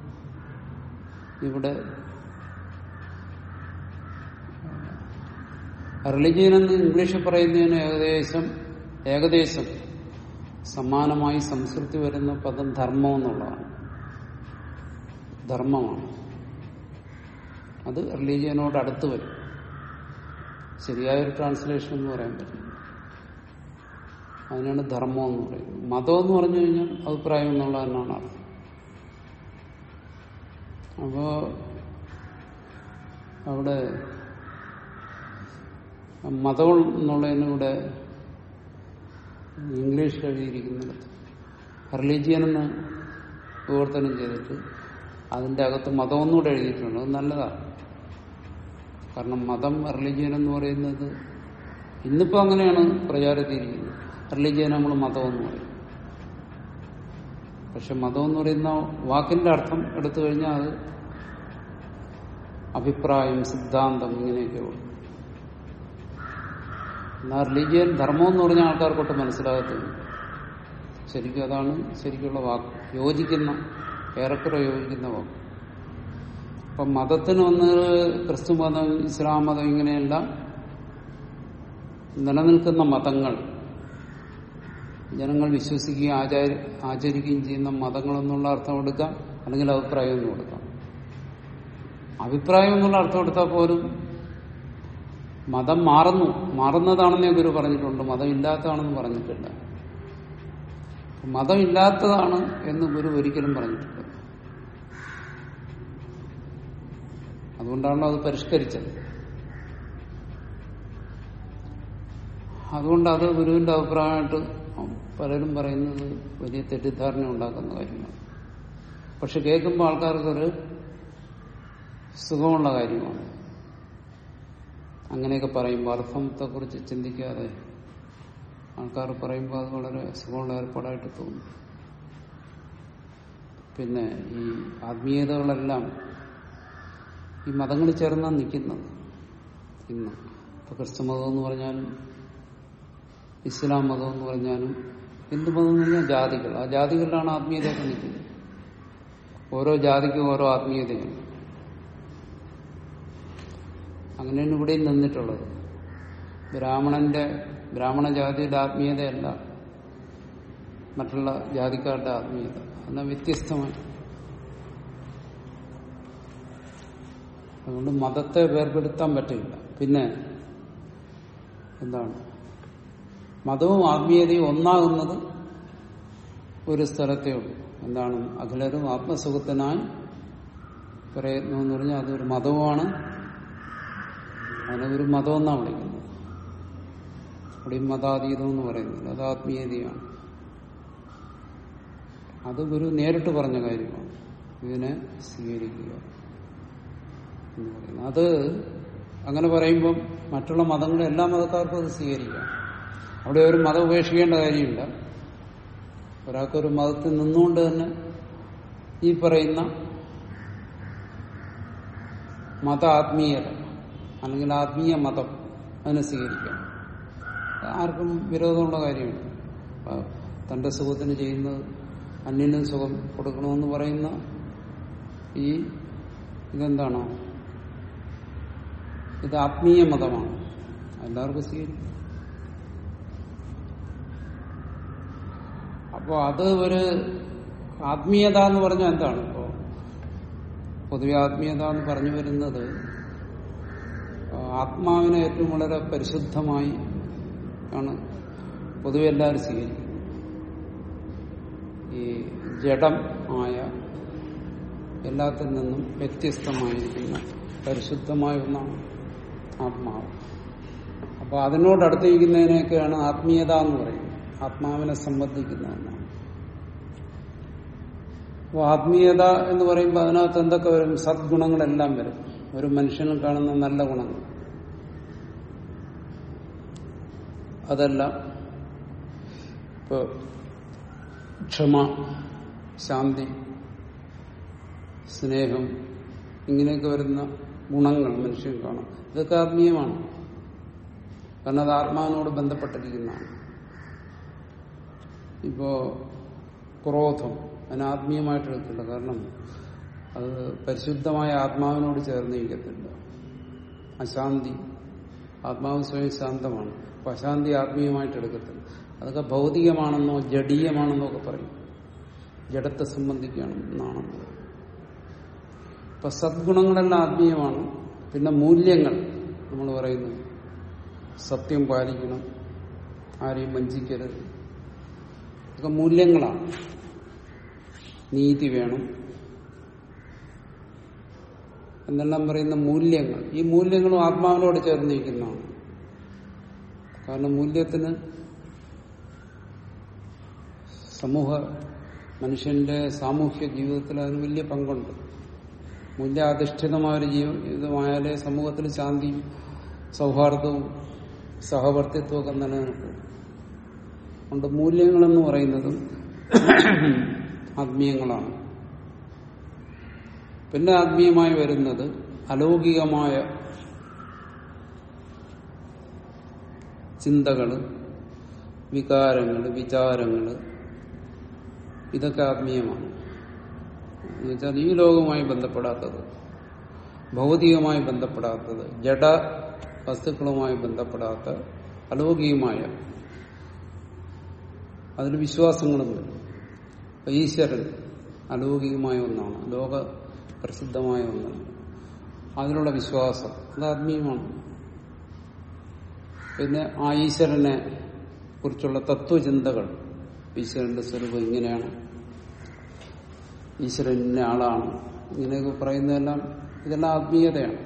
A: ഇവിടെ റിലിജിയൻ എന്ന് ഇംഗ്ലീഷിൽ പറയുന്നതിന് ഏകദേശം ഏകദേശം സമാനമായി സംസ്കൃതി വരുന്ന പദം ധർമ്മം എന്നുള്ളതാണ് ധർമ്മമാണ് അത് റിലീജിയനോട് അടുത്ത് വരും ശരിയായൊരു ട്രാൻസ്ലേഷൻ എന്ന് പറയാൻ പറ്റില്ല അതിനാണ് ധർമ്മം എന്ന് പറയുന്നത് മതം എന്ന് പറഞ്ഞു കഴിഞ്ഞാൽ അഭിപ്രായം എന്നുള്ള തന്നെയാണ് അർത്ഥം അപ്പോ അവിടെ മതം എന്നുള്ളതിനൂടെ ഇംഗ്ലീഷിൽ എഴുതിയിരിക്കുന്നിടത്ത് റിലീജിയൻ എന്ന് വിവർത്തനം ചെയ്തിട്ട് അതിന്റെ അകത്ത് മതം ഒന്നുകൂടെ എഴുതിയിട്ടുണ്ട് അത് നല്ലതാണ് കാരണം മതം റിലീജിയൻ എന്ന് പറയുന്നത് ഇന്നിപ്പോ അങ്ങനെയാണ് പ്രചാരത്തിയിരിക്കുന്നത് റിലീജിയൻ നമ്മൾ മതം എന്ന് പറയും പക്ഷെ മതം എന്ന് പറയുന്ന വാക്കിന്റെ അർത്ഥം എടുത്തു കഴിഞ്ഞാൽ അത് അഭിപ്രായം സിദ്ധാന്തം ഇങ്ങനെയൊക്കെ ഉള്ളു എന്നാൽ റിലീജിയൻ ധർമ്മം എന്ന് പറഞ്ഞ ആൾക്കാർക്കൊട്ട് മനസ്സിലാകത്തില്ല ശരിക്കും അതാണ് ശരിക്കുള്ള വാക്ക് യോജിക്കുന്ന ഏറെക്കുറെ യോജിക്കുന്ന വാക്ക് അപ്പം മതത്തിന് വന്ന് ക്രിസ്തു മതം ഇസ്ലാം മതം ഇങ്ങനെയെല്ലാം നിലനിൽക്കുന്ന മതങ്ങൾ ജനങ്ങൾ വിശ്വസിക്കുകയും ആചാര ആചരിക്കുകയും ചെയ്യുന്ന മതങ്ങൾ എന്നുള്ള അർത്ഥം എടുക്കാം അല്ലെങ്കിൽ അഭിപ്രായം എന്ന് കൊടുക്കാം അഭിപ്രായം എന്നുള്ള അർത്ഥം എടുത്താൽ പോലും മതം മാറുന്നു മാറുന്നതാണെന്നേ ഗുരു പറഞ്ഞിട്ടുണ്ട് മതം ഇല്ലാത്തതാണെന്ന് പറഞ്ഞിട്ടില്ല മതം ഇല്ലാത്തതാണ് എന്ന് ഗുരു ഒരിക്കലും പറഞ്ഞിട്ടില്ല അതുകൊണ്ടാണല്ലോ അത് പരിഷ്കരിച്ചത് അതുകൊണ്ട് അത് ഗുരുവിന്റെ അഭിപ്രായമായിട്ട് പലരും പറയുന്നത് വലിയ തെറ്റിദ്ധാരണ ഉണ്ടാക്കുന്ന കാര്യമാണ് പക്ഷെ കേൾക്കുമ്പോൾ ആൾക്കാർക്കൊരു സുഖമുള്ള കാര്യമാണ് അങ്ങനെയൊക്കെ പറയുമ്പോൾ അർത്ഥത്തെക്കുറിച്ച് ചിന്തിക്കാതെ ആൾക്കാർ പറയുമ്പോൾ അത് വളരെ സുഖമുള്ള ഏർപ്പാടായിട്ട് തോന്നും പിന്നെ ഈ ആത്മീയതകളെല്ലാം ഈ മതങ്ങളിൽ ചേർന്നാണ് നിൽക്കുന്നത് ഇന്ന് ഇപ്പൊ ക്രിസ്തു മതം എന്ന് പറഞ്ഞാലും ഇസ്ലാം മതം എന്ന് പറഞ്ഞാലും ഹിന്ദു മതം എന്ന് പറഞ്ഞാൽ ജാതികൾ ആ ജാതികളിലാണ് ആത്മീയതയൊക്കെ നിൽക്കുന്നത് ഓരോ ജാതിക്കും ഓരോ ആത്മീയതയുണ്ട് അങ്ങനെയാണ് ഇവിടെയും നിന്നിട്ടുള്ളത് ബ്രാഹ്മണന്റെ ബ്രാഹ്മണ ജാതിയുടെ ആത്മീയതയല്ല മറ്റുള്ള ജാതിക്കാരുടെ ആത്മീയത എന്നാൽ വ്യത്യസ്തമായി അതുകൊണ്ട് മതത്തെ വേർപെടുത്താൻ പറ്റില്ല പിന്നെ എന്താണ് മതവും ആത്മീയതയും ഒന്നാകുന്നത് ഒരു സ്ഥലത്തേ ഉള്ളൂ എന്താണ് അഖിലരും ആത്മസുഖത്തിനായി പ്രയത്നം എന്ന് പറഞ്ഞാൽ അതൊരു മതവുമാണ് അതിനെ ഒരു മതം എന്നാണ് വിളിക്കുന്നത് അവിടെ മതാതീതം എന്ന് പറയുന്നത് അത് ആത്മീയതയാണ് അത് ഗുരു നേരിട്ട് പറഞ്ഞ കാര്യമാണ് ഇതിനെ സ്വീകരിക്കുക എന്ന് പറയുന്നത് അത് അങ്ങനെ പറയുമ്പം മറ്റുള്ള മതങ്ങളെ എല്ലാ മതക്കാർക്കും അത് സ്വീകരിക്കാം അവിടെ ഒരു മതം ഉപേക്ഷിക്കേണ്ട കാര്യമില്ല ഒരാൾക്കൊരു മതത്തിൽ നിന്നുകൊണ്ട് തന്നെ ഈ പറയുന്ന മത ആത്മീയത അല്ലെങ്കിൽ ആത്മീയ മതം അതിനെ സ്വീകരിക്കാം ആർക്കും വിരോധമുള്ള കാര്യമില്ല അപ്പൊ തന്റെ സുഖത്തിന് ചെയ്യുന്നത് അന്യനും സുഖം കൊടുക്കണമെന്ന് പറയുന്ന ഈ ഇതെന്താണോ ഇത് ആത്മീയ മതമാണ് എല്ലാവർക്കും സ്വീകരിക്കും അപ്പോൾ അത് ഒരു ആത്മീയത എന്ന് പറഞ്ഞാൽ എന്താണ് ഇപ്പോ പൊതുവെ ആത്മീയത എന്ന് പറഞ്ഞു വരുന്നത് ആത്മാവിനെ ഏറ്റവും വളരെ പരിശുദ്ധമായി ആണ് പൊതുവെ എല്ലാവരും സ്വീകരിക്കുന്നത് ഈ ജഡം ആയ എല്ലാത്തിൽ നിന്നും വ്യത്യസ്തമായിരിക്കുന്ന പരിശുദ്ധമായ ഒന്നാണ് ആത്മാവ് അപ്പൊ അതിനോട് അടുത്തിരിക്കുന്നതിനെയൊക്കെയാണ് ആത്മീയത എന്ന് പറയുന്നത് ആത്മാവിനെ സംബന്ധിക്കുന്ന ഒന്നാണ് അപ്പോൾ ആത്മീയത എന്ന് പറയുമ്പോൾ അതിനകത്ത് എന്തൊക്കെ വരും സദ്ഗുണങ്ങളെല്ലാം വരും ഒരു മനുഷ്യനിൽ കാണുന്ന നല്ല ഗുണങ്ങൾ അതെല്ലാം ഇപ്പൊ ക്ഷമ ശാന്തി സ്നേഹം ഇങ്ങനെയൊക്കെ വരുന്ന ഗുണങ്ങൾ മനുഷ്യൻ കാണും ഇതൊക്കെ ആത്മീയമാണ് കാരണം അത് ആത്മാവിനോട് ബന്ധപ്പെട്ടിരിക്കുന്നതാണ് ഇപ്പോ ക്രോധം അതിന് ആത്മീയമായിട്ട് എടുക്കില്ല കാരണം അത് പരിശുദ്ധമായ ആത്മാവിനോട് ചേർന്നിരിക്കത്തില്ല അശാന്തി ആത്മാവ് സ്വയം ശാന്തമാണ് അപ്പൊ അശാന്തി ആത്മീയമായിട്ട് എടുക്കത്തില്ല അതൊക്കെ ഭൗതികമാണെന്നോ ജഡീയമാണെന്നോ ഒക്കെ പറയും ജഡത്തെ സംബന്ധിക്കുകയാണെന്നാണെന്നോ ഇപ്പൊ സദ്ഗുണങ്ങളെല്ലാം ആത്മീയമാണ് പിന്നെ മൂല്യങ്ങൾ നമ്മൾ പറയുന്നത് സത്യം പാലിക്കണം ആരെയും വഞ്ചിക്കരുത് ഇതൊക്കെ മൂല്യങ്ങളാണ് നീതി വേണം എന്നെല്ലാം പറയുന്ന മൂല്യങ്ങൾ ഈ മൂല്യങ്ങളും ആത്മാവിനോട് ചേർന്നിരിക്കുന്നതാണ് കാരണം മൂല്യത്തിന് സമൂഹ മനുഷ്യന്റെ സാമൂഹ്യ ജീവിതത്തിൽ അതിന് വലിയ പങ്കുണ്ട് മൂല്യാധിഷ്ഠിതമായ ഒരു ജീവിതമായാലേ സമൂഹത്തിൽ ശാന്തിയും സൗഹാർദ്ദവും സഹവർത്തിത്വവും ഒക്കെ നിലനിൽക്കും അതുകൊണ്ട് മൂല്യങ്ങളെന്ന് പറയുന്നതും ആത്മീയങ്ങളാണ് പിന്നെ ആത്മീയമായി വരുന്നത് അലൗകികമായ ചിന്തകള് വികാരങ്ങള് വിചാരങ്ങള് ഇതൊക്കെ ആത്മീയമാണ് എന്നുവെച്ചാൽ ഈ ലോകവുമായി ബന്ധപ്പെടാത്തത് ഭൗതികമായി ബന്ധപ്പെടാത്തത് ജഡ വസ്തുക്കളുമായി ബന്ധപ്പെടാത്ത അലൗകികമായ അതിൽ വിശ്വാസങ്ങളും വരും അപ്പൊ ഈശ്വരൻ അലൗകികമായ ഒന്നാണ് ലോക പ്രസിദ്ധമായ ഒന്നാണ് അതിനുള്ള വിശ്വാസം അത് ആത്മീയമാണ് പിന്നെ ആ ഈശ്വരനെ കുറിച്ചുള്ള തത്വചിന്തകൾ ഈശ്വരന്റെ സ്വരൂപം ഇങ്ങനെയാണ് ഈശ്വരൻ ഇന്ന ആളാണ് ഇങ്ങനെയൊക്കെ പറയുന്നതെല്ലാം ഇതെല്ലാം ആത്മീയതയാണ്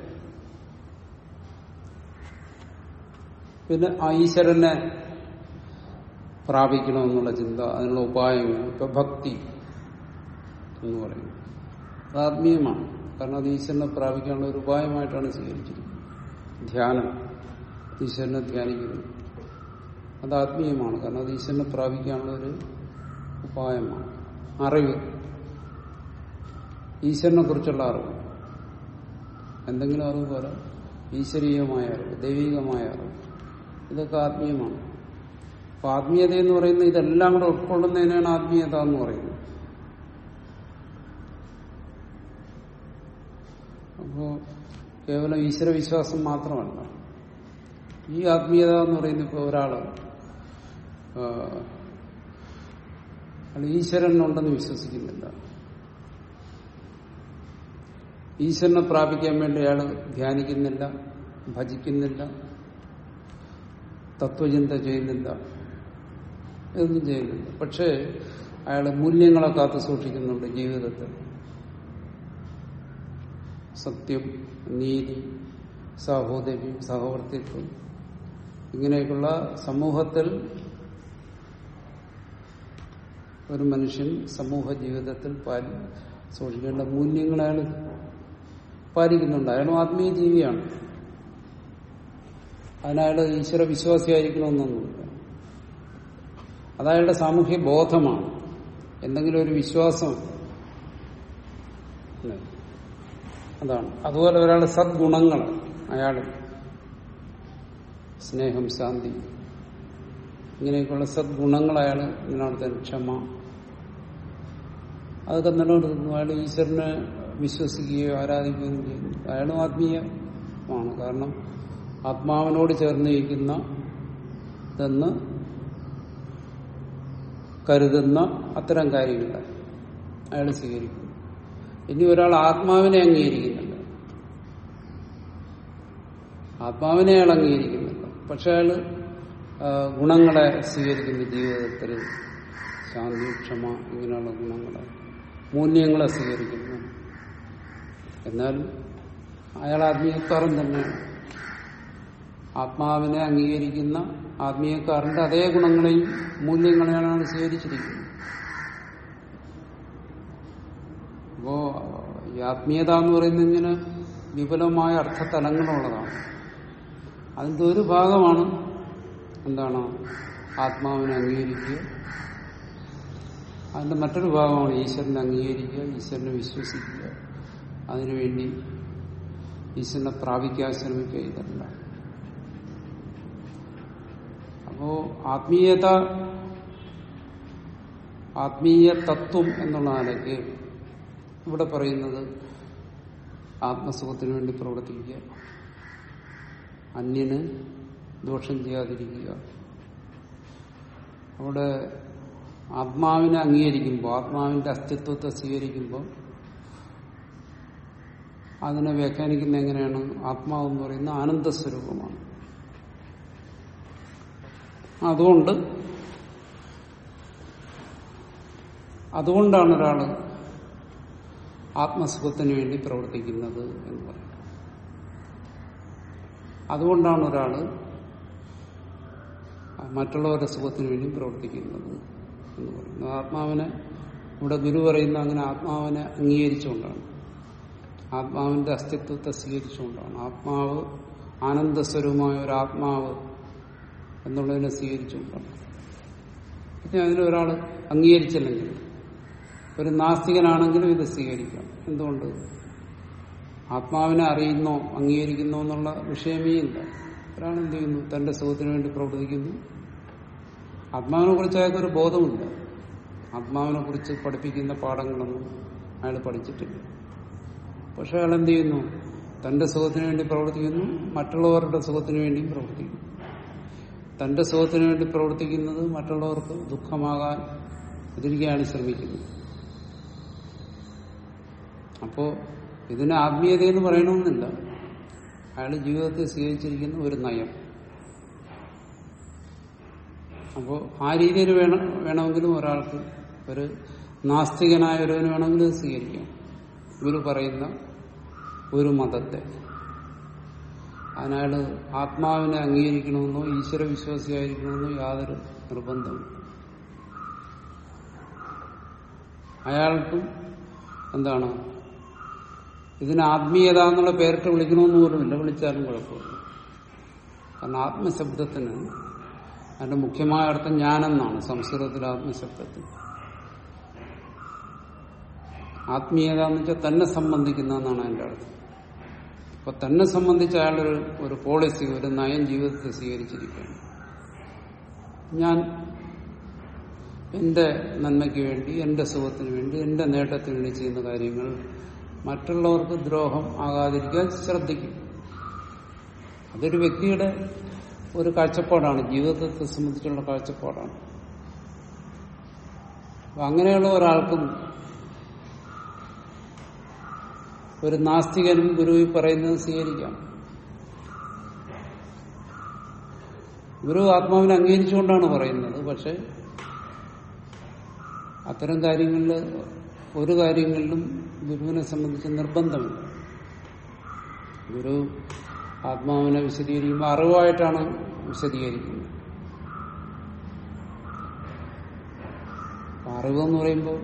A: പിന്നെ ആ ഈശ്വരനെ പ്രാപിക്കണമെന്നുള്ള ചിന്ത അതിനുള്ള ഉപായങ്ങൾ ഇപ്പൊ ഭക്തി എന്ന് പറയും അത് ആത്മീയമാണ് കാരണം അത് ഈശ്വരനെ പ്രാപിക്കാനുള്ള ഒരു ഉപായമായിട്ടാണ് സ്വീകരിച്ചിരിക്കുന്നത് ധ്യാനം ഈശ്വരനെ ധ്യാനിക്കുന്നു അത് ആത്മീയമാണ് കാരണം അത് ഈശ്വരനെ പ്രാപിക്കാനുള്ള ഒരു ഉപായമാണ് അറിവ് ഈശ്വരനെ കുറിച്ചുള്ള അറിവ് എന്തെങ്കിലും അറിവ് പോലെ ഈശ്വരീയമായ അറിവ് ദൈവികമായ അറിവ് ഇതൊക്കെ ആത്മീയമാണ് അപ്പൊ ആത്മീയത എന്ന് പറയുന്നത് ഇതെല്ലാം കൂടെ ഉൾക്കൊള്ളുന്നതിനാണ് ആത്മീയത എന്ന് പറയുന്നത് അപ്പോ കേവലം ഈശ്വര വിശ്വാസം മാത്രമല്ല ഈ ആത്മീയത എന്ന് പറയുന്നത് ഇപ്പൊ ഒരാള് അയാൾ ഈശ്വരൻ ഉണ്ടെന്ന് വിശ്വസിക്കുന്നില്ല ഈശ്വരനെ പ്രാപിക്കാൻ വേണ്ടി അയാൾ ധ്യാനിക്കുന്നില്ല ഭജിക്കുന്നില്ല തത്വചിന്ത ചെയ്യുന്നില്ല ഇതൊന്നും ചെയ്യുന്നില്ല പക്ഷേ അയാൾ മൂല്യങ്ങളെ കാത്തു സൂക്ഷിക്കുന്നുണ്ട് ജീവിതത്തിൽ സത്യം നീതി സാഹോദര്യം സഹവർത്തിത്വം ഇങ്ങനെയൊക്കെയുള്ള സമൂഹത്തിൽ ഒരു മനുഷ്യൻ സമൂഹ ജീവിതത്തിൽ പാലി സൂക്ഷിക്കേണ്ട മൂല്യങ്ങൾ അയാൾ പാലിക്കുന്നുണ്ട് അയാളും ആത്മീയ ജീവിയാണ് അതിനയാൾ ഈശ്വര വിശ്വാസിയായിരിക്കണമെന്നൊന്നുമില്ല അതയാളുടെ സാമൂഹ്യ ബോധമാണ് എന്തെങ്കിലും ഒരു വിശ്വാസം അതാണ് അതുപോലെ ഒരാളുടെ സദ്ഗുണങ്ങൾ അയാൾ സ്നേഹം ശാന്തി ഇങ്ങനെയൊക്കെയുള്ള സദ്ഗുണങ്ങൾ അയാൾ നിലനിർത്തുന്നു ക്ഷമ അതൊക്കെ നിലനിർത്തുന്നു അയാൾ ഈശ്വരനെ വിശ്വസിക്കുകയോ ആരാധിക്കുകയോ ചെയ്യുന്നു അയാളും ആത്മീയമാണ് കാരണം ആത്മാവിനോട് ചേർന്നിരിക്കുന്ന ഇതെന്ന് കരുതുന്ന അത്തരം കാര്യങ്ങൾ അയാൾ സ്വീകരിക്കുന്നു ഇനി ഒരാൾ ആത്മാവിനെ അംഗീകരിക്കുന്നില്ല ആത്മാവിനെ അയാൾ അംഗീകരിക്കുന്നില്ല പക്ഷെ അയാൾ ഗുണങ്ങളെ സ്വീകരിക്കുന്നു ജീവിതത്തിൽ ശാന്തി ക്ഷമ ഇങ്ങനെയുള്ള ഗുണങ്ങളെ മൂല്യങ്ങളെ സ്വീകരിക്കുന്നു എന്നാൽ അയാൾ ആത്മീയക്കാരൻ തന്നെയാണ് ആത്മാവിനെ അംഗീകരിക്കുന്ന ആത്മീയക്കാരന്റെ അതേ ഗുണങ്ങളെയും മൂല്യങ്ങളെയാണ് സ്വീകരിച്ചിരിക്കുന്നത് അപ്പോ ഈ ആത്മീയത എന്ന് പറയുന്നത് ഇങ്ങനെ വിപുലമായ അർത്ഥതലങ്ങളുള്ളതാണ് അതിന്റെ ഒരു ഭാഗമാണ് എന്താണ് ആത്മാവിനെ അംഗീകരിക്കുക അതിന്റെ മറ്റൊരു ഭാഗമാണ് ഈശ്വരനെ അംഗീകരിക്കുക ഈശ്വരനെ വിശ്വസിക്കുക അതിനുവേണ്ടി ഈശ്വരനെ പ്രാപിക്കാൻ ശ്രമിക്കുക ഇതല്ല അപ്പോ ആത്മീയത ആത്മീയ തത്വം എന്നുള്ള നിലയ്ക്ക് ഇവിടെ പറയുന്നത് ആത്മസുഖത്തിന് വേണ്ടി പ്രവർത്തിക്കുക അന്യന് ദോഷം ചെയ്യാതിരിക്കുക അവിടെ ആത്മാവിനെ അംഗീകരിക്കുമ്പോൾ ആത്മാവിന്റെ അസ്തിത്വത്തെ സ്വീകരിക്കുമ്പോൾ അതിനെ വ്യാഖ്യാനിക്കുന്ന എങ്ങനെയാണ് ആത്മാവ് എന്ന് പറയുന്ന ആനന്ദസ്വരൂപമാണ് അതുകൊണ്ട് അതുകൊണ്ടാണ് ഒരാൾ ആത്മസുഖത്തിന് വേണ്ടി പ്രവർത്തിക്കുന്നത് എന്ന് പറയും അതുകൊണ്ടാണ് ഒരാൾ മറ്റുള്ളവരുടെ സുഖത്തിന് വേണ്ടി പ്രവർത്തിക്കുന്നത് എന്ന് പറയുന്നത് ആത്മാവിനെ ഇവിടെ ഗുരു പറയുന്ന അങ്ങനെ ആത്മാവിനെ അംഗീകരിച്ചുകൊണ്ടാണ് ആത്മാവിന്റെ അസ്തിത്വത്തെ സ്വീകരിച്ചുകൊണ്ടാണ് ആത്മാവ് ആനന്ദസ്വരൂപമായ ഒരു ആത്മാവ് എന്നുള്ളതിനെ സ്വീകരിച്ചുകൊണ്ടാണ് പിന്നെ അതിലൊരാൾ അംഗീകരിച്ചില്ലെങ്കിൽ ഒരു നാസ്തികനാണെങ്കിലും ഇത് സ്വീകരിക്കാം എന്തുകൊണ്ട് ആത്മാവിനെ അറിയുന്നോ അംഗീകരിക്കുന്നോ എന്നുള്ള വിഷയമേ ഇല്ല ഒരാൾ എന്ത് ചെയ്യുന്നു തന്റെ സുഖത്തിന് വേണ്ടി പ്രവർത്തിക്കുന്നു ആത്മാവിനെ കുറിച്ച് അയാൾക്ക് ഒരു ബോധമില്ല ആത്മാവിനെ കുറിച്ച് പഠിപ്പിക്കുന്ന പാഠങ്ങളൊന്നും അയാൾ പഠിച്ചിട്ടില്ല പക്ഷെ അയാൾ എന്ത് ചെയ്യുന്നു തന്റെ സുഖത്തിന് വേണ്ടി പ്രവർത്തിക്കുന്നു മറ്റുള്ളവരുടെ സുഖത്തിന് വേണ്ടിയും പ്രവർത്തിക്കുന്നു തന്റെ സുഖത്തിന് വേണ്ടി പ്രവർത്തിക്കുന്നത് മറ്റുള്ളവർക്ക് ദുഃഖമാകാൻ അതിരിക്കാണ് ശ്രമിക്കുന്നത് അപ്പോ ഇതിന് ആത്മീയത എന്ന് പറയണമെന്നില്ല അയാൾ ജീവിതത്തിൽ സ്വീകരിച്ചിരിക്കുന്ന ഒരു നയം അപ്പോൾ ആ രീതിയിൽ വേണം വേണമെങ്കിലും ഒരാൾക്ക് ഒരു നാസ്തികനായ ഒരുവന് വേണമെങ്കിലും ഇത് സ്വീകരിക്കാം ഗുരു പറയുന്ന ഒരു മതത്തെ അതിനയാൾ ആത്മാവിനെ അംഗീകരിക്കണമെന്നോ ഈശ്വര വിശ്വാസിയായിരിക്കണമെന്നോ യാതൊരു നിർബന്ധവും അയാൾക്കും എന്താണ് ഇതിന് ആത്മീയത എന്നുള്ള പേരിട്ട് വിളിക്കണമെന്ന് പോലുമില്ല വിളിച്ചാലും കുഴപ്പമില്ല കാരണം ആത്മശബ്ദത്തിന് അതിന്റെ മുഖ്യമായ അർത്ഥം ഞാനെന്നാണ് സംസ്കൃതത്തിലെ ആത്മശബ്ദത്തിൽ ആത്മീയത എന്ന് വെച്ചാൽ തന്നെ സംബന്ധിക്കുന്നതെന്നാണ് അതിന്റെ അർത്ഥം അപ്പൊ തന്നെ സംബന്ധിച്ച് അയാളൊരു ഒരു പോളിസി ഒരു നയം ജീവിതത്തിൽ സ്വീകരിച്ചിരിക്കുകയാണ് ഞാൻ എന്റെ നന്മയ്ക്ക് വേണ്ടി എന്റെ സുഖത്തിന് വേണ്ടി എന്റെ നേട്ടത്തിന് വേണ്ടി ചെയ്യുന്ന കാര്യങ്ങൾ മറ്റുള്ളവർക്ക് ദ്രോഹം ആകാതിരിക്കാൻ ശ്രദ്ധിക്കും അതൊരു വ്യക്തിയുടെ ഒരു കാഴ്ചപ്പാടാണ് ജീവിതത്തെ സംബന്ധിച്ചുള്ള കാഴ്ചപ്പാടാണ് അപ്പൊ അങ്ങനെയുള്ള ഒരാൾക്കും ഒരു നാസ്തികനും ഗുരുവിൽ പറയുന്നത് സ്വീകരിക്കാം ഗുരു ആത്മാവിനെ അംഗീകരിച്ചുകൊണ്ടാണ് പറയുന്നത് പക്ഷെ അത്തരം കാര്യങ്ങളിൽ ഒരു കാര്യങ്ങളിലും ഗുരുവിനെ സംബന്ധിച്ച് നിർബന്ധമില്ല ഗുരു ആത്മാവിനെ വിശദീകരിക്കുമ്പോൾ അറിവായിട്ടാണ് വിശദീകരിക്കുന്നത് അറിവെന്ന് പറയുമ്പോൾ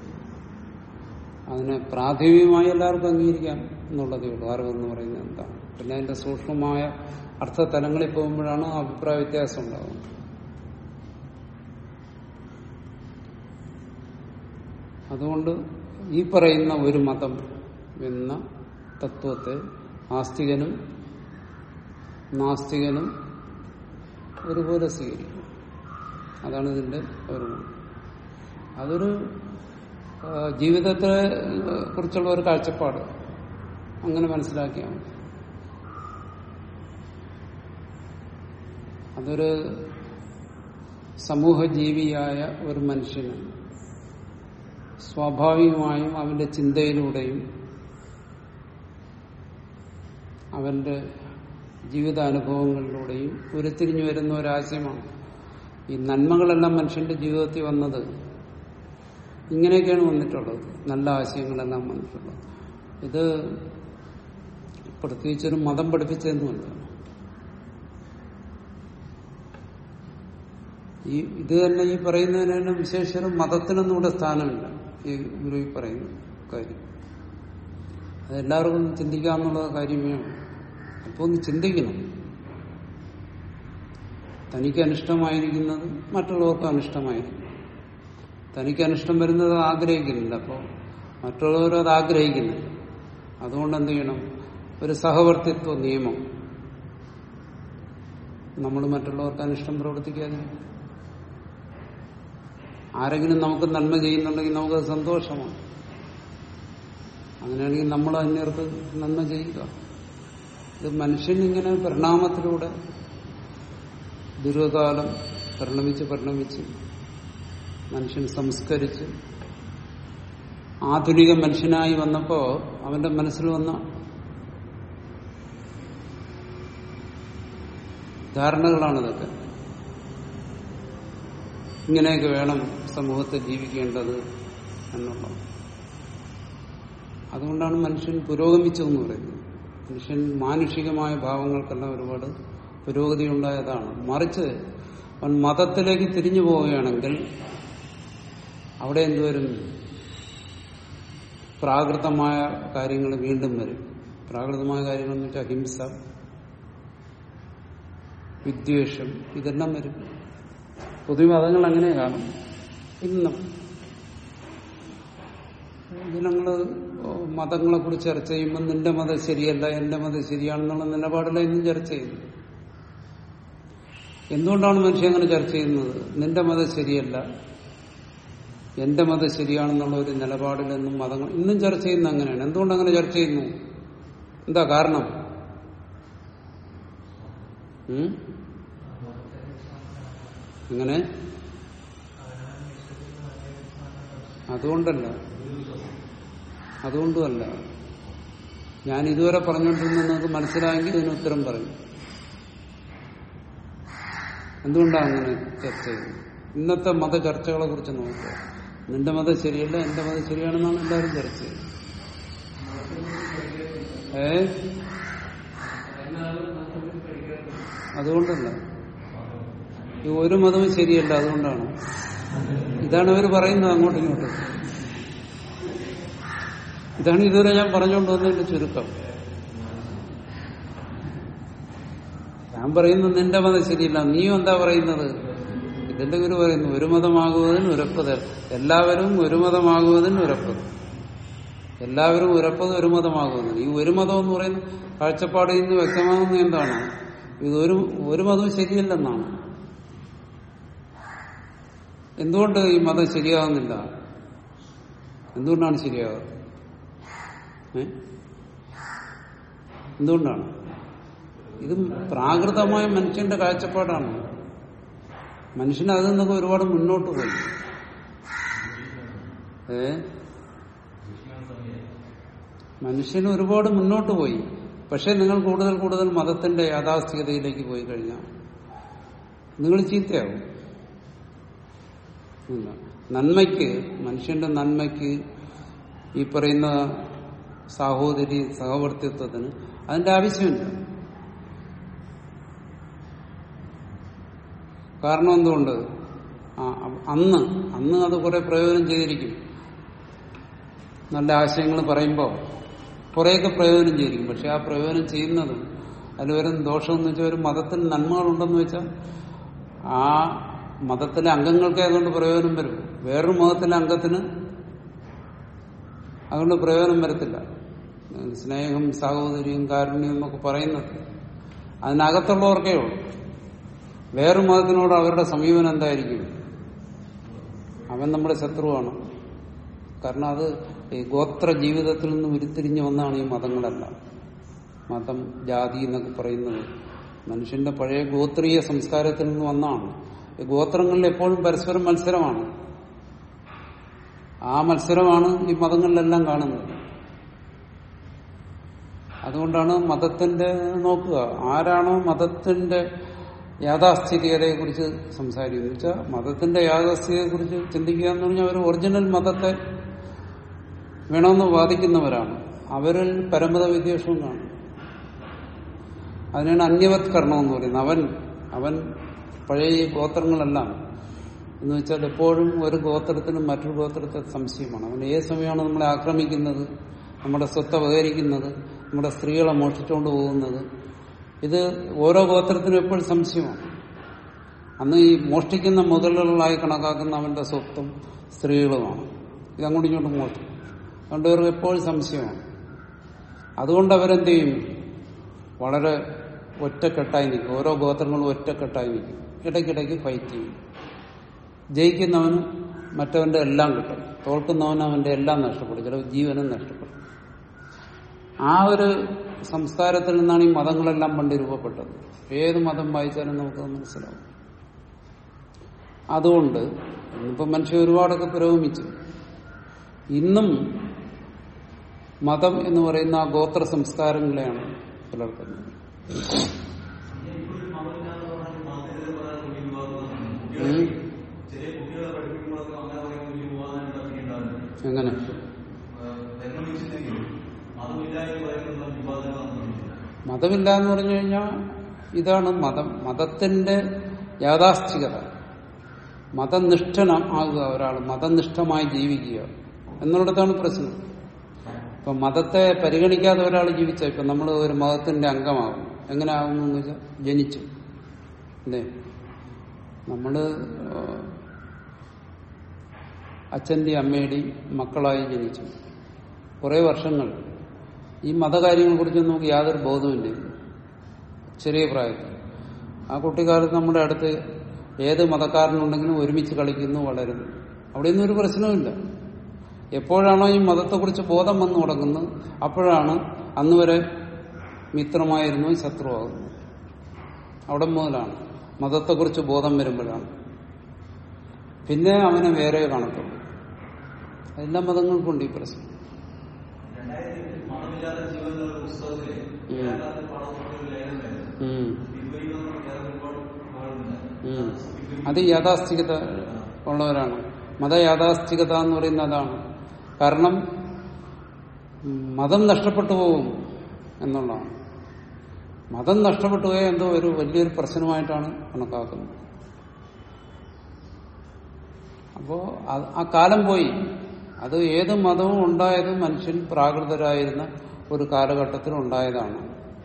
A: അതിനെ പ്രാഥമികമായി എല്ലാവർക്കും അംഗീകരിക്കാം എന്നുള്ളതേ ഉള്ളൂ അറിവെന്ന് പറയുന്നത് എന്താണ് പിന്നെ അതിന്റെ സൂക്ഷ്മമായ അർത്ഥതലങ്ങളിൽ പോകുമ്പോഴാണ് അഭിപ്രായ വ്യത്യാസം ഉണ്ടാകുന്നത് അതുകൊണ്ട് ഈ പറയുന്ന ഒരു മതം എന്ന തത്വത്തെ ആസ്തികനും നാസ്തികനും ഒരുപോലെ സ്വീകരിക്കും അതാണ് ഇതിന്റെ ഒരു ഗുണം. അതൊരു ആ, ജീവിതത്തെ ആ, കുറിച്ചുള്ള ഒരു കാഴ്ചപ്പാട് അങ്ങനെ മനസ്സിലാക്കിയാൽ മതി അതൊരു സമൂഹജീവിയായ ഒരു മനുഷ്യന് സ്വാഭാവികമായും അവന്റെ ചിന്തയിലൂടെയും അവന്റെ ജീവിതാനുഭവങ്ങളിലൂടെയും ഉരുത്തിരിഞ്ഞു വരുന്ന ഒരാശയമാണ് ഈ നന്മകളെല്ലാം മനുഷ്യന്റെ ജീവിതത്തിൽ വന്നത് ഇങ്ങനെയൊക്കെയാണ് വന്നിട്ടുള്ളത് നല്ല ആശയങ്ങളെല്ലാം വന്നിട്ടുള്ളത് ഇത് പ്രത്യേകിച്ചൊരു മതം പഠിപ്പിച്ചതൊന്നുമല്ല ഈ ഇത് തന്നെ ഈ പറയുന്നതിന് വിശേഷം മതത്തിനൊന്നും ഇവിടെ സ്ഥാനമില്ല ഈ ഗുരു ഈ പറയുന്ന കാര്യം അത് എല്ലാവർക്കും ചിന്തിക്കാന്നുള്ള കാര്യമേ ഉള്ളൂ അപ്പൊ ഒന്ന് ചിന്തിക്കണം തനിക്ക് അനിഷ്ടമായിരിക്കുന്നത് മറ്റുള്ളവർക്ക് അനിഷ്ടമായിരിക്കും തനിക്ക് അനിഷ്ടം വരുന്നത് ആഗ്രഹിക്കുന്നില്ല അപ്പോൾ മറ്റുള്ളവരും അത് ആഗ്രഹിക്കുന്നില്ല അതുകൊണ്ട് എന്ത് ചെയ്യണം ഒരു സഹവർത്തിത്വ നിയമം നമ്മൾ മറ്റുള്ളവർക്ക് അനിഷ്ടം പ്രവർത്തിക്കാതിരിക്കും ആരെങ്കിലും നമുക്ക് നന്മ ചെയ്യുന്നുണ്ടെങ്കിൽ നമുക്കത് സന്തോഷമാണ് അങ്ങനെയാണെങ്കിൽ നമ്മൾ അന്യർക്ക് നന്മ ചെയ്യുക ഇത് മനുഷ്യൻ ഇങ്ങനെ പരിണാമത്തിലൂടെ ദീർഘകാലം പരിണമിച്ച് പരിണമിച്ച് മനുഷ്യൻ സംസ്കരിച്ച് ആധുനിക മനുഷ്യനായി വന്നപ്പോ അവന്റെ മനസ്സിൽ വന്ന ധാരണകളാണ് ഇതൊക്കെ ഇങ്ങനെയൊക്കെ വേണം സമൂഹത്തിൽ ജീവിക്കേണ്ടത് എന്നുള്ളത് അതുകൊണ്ടാണ് മനുഷ്യൻ പുരോഗമിച്ചതെന്ന് പറയുന്നത് മനുഷ്യൻ മാനുഷികമായ ഭാവങ്ങൾക്കെല്ലാം ഒരുപാട് പുരോഗതി ഉണ്ടായതാണ് മറിച്ച് അവൻ മതത്തിലേക്ക് തിരിഞ്ഞു പോവുകയാണെങ്കിൽ അവിടെ എന്തുവരും പ്രാകൃതമായ കാര്യങ്ങൾ വീണ്ടും വരും പ്രാകൃതമായ കാര്യങ്ങൾ എന്ന് വെച്ചാൽ ഹിംസ വിദ്വേഷം ഇതെല്ലാം വരും പൊതുമതങ്ങൾ അങ്ങനെ കാണും ഇന്നും ഇതിനങ്ങൾ മതങ്ങളെ കുറിച്ച് ചർച്ച ചെയ്യുമ്പോൾ നിന്റെ മതം ശരിയല്ല എന്റെ മതം ശരിയാണെന്നുള്ള നിലപാടില്ല ഇന്നും ചർച്ച ചെയ്യുന്നു എന്തുകൊണ്ടാണ് മനുഷ്യൻ അങ്ങനെ ചർച്ച ചെയ്യുന്നത് നിന്റെ മതം ശരിയല്ല എന്റെ മതം ശരിയാണെന്നുള്ള ഒരു നിലപാടിൽ നിന്നും മതങ്ങൾ ഇന്നും ചർച്ച ചെയ്യുന്ന അങ്ങനെയാണ് എന്തുകൊണ്ട് അങ്ങനെ ചർച്ച ചെയ്യുന്നു എന്താ കാരണം ഉം? എങ്ങനെ അതുകൊണ്ടല്ല അതുകൊണ്ടുമല്ല ഞാൻ ഇതുവരെ പറഞ്ഞുകൊണ്ടിരുന്ന നിങ്ങൾക്ക് മനസ്സിലായെങ്കിൽ ഇതിന് ഉത്തരം പറയും എന്തുകൊണ്ടാണ് അങ്ങനെ ചർച്ച ചെയ്യുന്നത് ഇന്നത്തെ മത ചർച്ചകളെ കുറിച്ച് നോക്കുക നിന്റെ മതം ശരിയല്ല എന്റെ മതം ശരിയാണെന്നാണ് എല്ലാവരും ചർച്ച ചെയ്യുന്നത് ഏ അതുകൊണ്ടല്ല ഈ ഒരു മതവും ശരിയല്ല അതുകൊണ്ടാണ് ഇതാണ് അവർ പറയുന്നത് അങ്ങോട്ടും ഇങ്ങോട്ടും ഇതാണ് ഇതുവരെ ഞാൻ പറഞ്ഞുകൊണ്ട് വന്നതിന്റെ ചുരുക്കം ഞാൻ പറയുന്നത് നിന്റെ മതം ശരിയില്ല നീയും എന്താ പറയുന്നത് ഇതിന്റെ ഗുരു പറയുന്നു ഒരു മതമാകുന്നതിന് ഉരപ്പത് എല്ലാവരും ഒരു മതമാകുന്നതിന് ഉരപ്പത് എല്ലാവരും ഉരപ്പത് ഒരു മതമാകുന്നത് ഈ ഒരു മതം എന്ന് പറയുന്ന കാഴ്ചപ്പാടിൽ നിന്ന് വ്യക്തമാകുന്നത് എന്താണ് ഇത് ഒരു ഒരു മതവും ശരിയല്ലെന്നാണ് എന്തുകൊണ്ട് ഈ മതം ശരിയാകുന്നില്ല എന്തുകൊണ്ടാണ് ശരിയാകുന്നത് ഏ? എന്തുകൊണ്ടാണ് ഇത് പ്രാകൃതമായ മനുഷ്യന്റെ കാഴ്ചപ്പാടാണ് മനുഷ്യൻ അതിൽ നിന്നൊക്കെ ഒരുപാട് മുന്നോട്ട് പോയി ഏ മനുഷ്യന് ഒരുപാട് മുന്നോട്ട് പോയി പക്ഷെ നിങ്ങൾ കൂടുതൽ കൂടുതൽ മതത്തിന്റെ യാഥാസ്ഥികതയിലേക്ക് പോയി കഴിഞ്ഞാൽ നിങ്ങൾ ചീത്തയാവും ഇല്ല. നന്മയ്ക്ക് മനുഷ്യന്റെ നന്മയ്ക്ക് ഈ പറയുന്ന സാഹോദരി സഹവർത്തിത്വത്തിന് അതിന്റെ ആവശ്യമില്ല കാരണം എന്തുകൊണ്ട് ആ അന്ന് അന്ന് അത് കുറെ പ്രയോജനം ചെയ്തിരിക്കും നല്ല ആശയങ്ങൾ പറയുമ്പോൾ കുറേയൊക്കെ പ്രയോജനം ചെയ്തിരിക്കും പക്ഷെ ആ പ്രയോജനം ചെയ്യുന്നത് അതിൽ വരുന്ന ദോഷം എന്ന് വെച്ചാൽ ഒരു മതത്തിൽ നന്മകളുണ്ടെന്ന് വെച്ചാൽ ആ മതത്തിലെ അംഗങ്ങൾക്ക് അതുകൊണ്ട് പ്രയോജനം വരും വേറൊരു മതത്തിലെ അംഗത്തിന് അതുകൊണ്ട് പ്രയോജനം വരത്തില്ല സ്നേഹം സാഹോദര്യം കാരുണ്യം എന്നൊക്കെ പറയുന്നത് അതിനകത്തുള്ളവർക്കേ ഉള്ളൂ വേറെ മതത്തിനോട് അവരുടെ സമീപനം എന്തായിരിക്കും അവൻ നമ്മുടെ ശത്രുവാണ് കാരണം അത് ഈ ഗോത്ര ജീവിതത്തിൽ നിന്ന് ഉരുത്തിരിഞ്ഞു വന്നാണ് ഈ മതങ്ങളെല്ലാം മതം ജാതി എന്നൊക്കെ പറയുന്നത് മനുഷ്യന്റെ പഴയ ഗോത്രീയ സംസ്കാരത്തിൽ നിന്ന് വന്നാണ് ഈ ഗോത്രങ്ങളിൽ എപ്പോഴും പരസ്പരം മത്സരമാണ് ആ മത്സരമാണ് ഈ മതങ്ങളിലെല്ലാം കാണുന്നത് അതുകൊണ്ടാണ് മതത്തിന്റെ നോക്കുക ആരാണോ മതത്തിന്റെ യാഥാസ്ഥിതികതയെ കുറിച്ച് സംസാരിക്കുന്നത് വെച്ചാൽ മതത്തിന്റെ യാഥാസ്ഥിതികതയെ കുറിച്ച് ചിന്തിക്കുക എന്ന് പറഞ്ഞാൽ അവർ ഒറിജിനൽ മതത്തെ വേണമെന്ന് വാദിക്കുന്നവരാണ് അവരിൽ പരമത വിദ്വേഷവും കാണും അതിനാണ് അന്യവത്കരണം എന്ന് പറയുന്നത് അവൻ അവൻ പഴയ ഈ ഗോത്രങ്ങളെല്ലാം എന്ന് വെച്ചാൽ എപ്പോഴും ഒരു ഗോത്രത്തിനും മറ്റൊരു ഗോത്രത്തെ സംശയമാണ് അവൻ ഏത് സമയമാണ് നമ്മളെ ആക്രമിക്കുന്നത് നമ്മുടെ സ്വത്ത് അപകരിക്കുന്നത് നമ്മുടെ സ്ത്രീകളെ മോഷ്ടിച്ചുകൊണ്ട് പോകുന്നത് ഇത് ഓരോ ഗോത്രത്തിനും എപ്പോഴും സംശയമാണ് അന്ന് ഈ മോഷ്ടിക്കുന്ന മുതലുകളായി കണക്കാക്കുന്ന അവന്റെ സ്വത്തും സ്ത്രീകളുമാണ് ഇതങ്ങോട്ടും ഇങ്ങോട്ടും മോഷ്ടിക്കും അതുകൊണ്ട് ഇവർക്ക് എപ്പോഴും സംശയമാണ് അതുകൊണ്ട് അവരെന്ത് ചെയ്യും വളരെ ഒറ്റക്കെട്ടായി നിൽക്കും ഓരോ ഗോത്രങ്ങളും ഒറ്റക്കെട്ടായി നിൽക്കും ഇടയ്ക്കിടയ്ക്ക് ഫൈറ്റ് ചെയ്യും ജയിക്കുന്നവന് മറ്റവന്റെ എല്ലാം കിട്ടും തോൽക്കുന്നവന് അവന്റെ എല്ലാം നഷ്ടപ്പെടും ചില ജീവനും നഷ്ടപ്പെടും ആ ഒരു സംസ്കാരത്തിൽ നിന്നാണ് ഈ മതങ്ങളെല്ലാം പണ്ട് രൂപപ്പെട്ടത് ഏത് മതം വായിച്ചാലും നമുക്ക് മനസ്സിലാവും അതുകൊണ്ട് ഇന്നിപ്പോ മനുഷ്യർ ഒരുപാടൊക്കെ പുരോഗമിച്ചു ഇന്നും മതം എന്ന് പറയുന്ന ആ ഗോത്ര സംസ്കാരങ്ങളെയാണ് പുലർത്തുന്നത് ഉം. എങ്ങനെ മതമില്ല എന്ന് പറഞ്ഞു കഴിഞ്ഞാൽ ഇതാണ് മതം മതത്തിന്റെ യാഥാസ്ഥികത മതനിഷ്ഠനം ആകുക ഒരാൾ മതനിഷ്ഠമായി ജീവിക്കുക എന്നുള്ളിടത്താണ് പ്രശ്നം ഇപ്പൊ മതത്തെ പരിഗണിക്കാതെ ഒരാൾ ജീവിച്ച ഇപ്പൊ നമ്മൾ ഒരു മതത്തിന്റെ അംഗമാകും എങ്ങനെ ആകുന്നു എന്ന് വെച്ചാൽ ജനിച്ചു അല്ലേ നമ്മള് ഏഹ്, അച്ഛന്റെയും അമ്മയുടെയും മക്കളായി ജനിച്ചു കുറെ വർഷങ്ങൾ ഈ മതകാര്യങ്ങളെ കുറിച്ച് നമുക്ക് യാതൊരു ബോധമില്ല ചെറിയ പ്രായത്തിൽ ആ കുട്ടിക്കാലത്ത് നമ്മുടെ അടുത്ത് ഏത് മതക്കാരനുണ്ടെങ്കിലും ഒരുമിച്ച് കളിക്കുന്നു വളരുന്നു അവിടെയൊന്നും ഒരു പ്രശ്നവുമില്ല എപ്പോഴാണോ ഈ മതത്തെക്കുറിച്ച് ബോധം വന്നു തുടങ്ങുന്നത് അപ്പോഴാണ് അന്ന് വരെ മിത്രമായിരുന്നു ശത്രുവാകുന്നത് അവിടെ മുതലാണ് മതത്തെക്കുറിച്ച് ബോധം വരുമ്പോഴാണ് പിന്നെ അവനെ വേറെ കാണത്തുള്ളൂ എല്ലാ മതങ്ങൾക്കുണ്ട് ഈ പ്രശ്നം ഉം. ഉം. ഉം. അത് യാഥാസ്ഥികത ഉള്ളവരാണ് മതയാഥാസ്ഥികത എന്ന് പറയുന്ന അതാണ് കാരണം ഉം, മതം നഷ്ടപ്പെട്ടു പോകും എന്നുള്ളതാണ് മതം നഷ്ടപ്പെട്ടു പോയാൽ എന്തോ ഒരു വലിയൊരു പ്രശ്നമായിട്ടാണ് കണക്കാക്കുന്നത് അപ്പോ അത് ആ കാലം പോയി അത് ഏത് മതവും ഉണ്ടായത് മനുഷ്യൻ പ്രാകൃതരായിരുന്ന ഒരു കാലഘട്ടത്തിൽ ഉണ്ടായതാണ്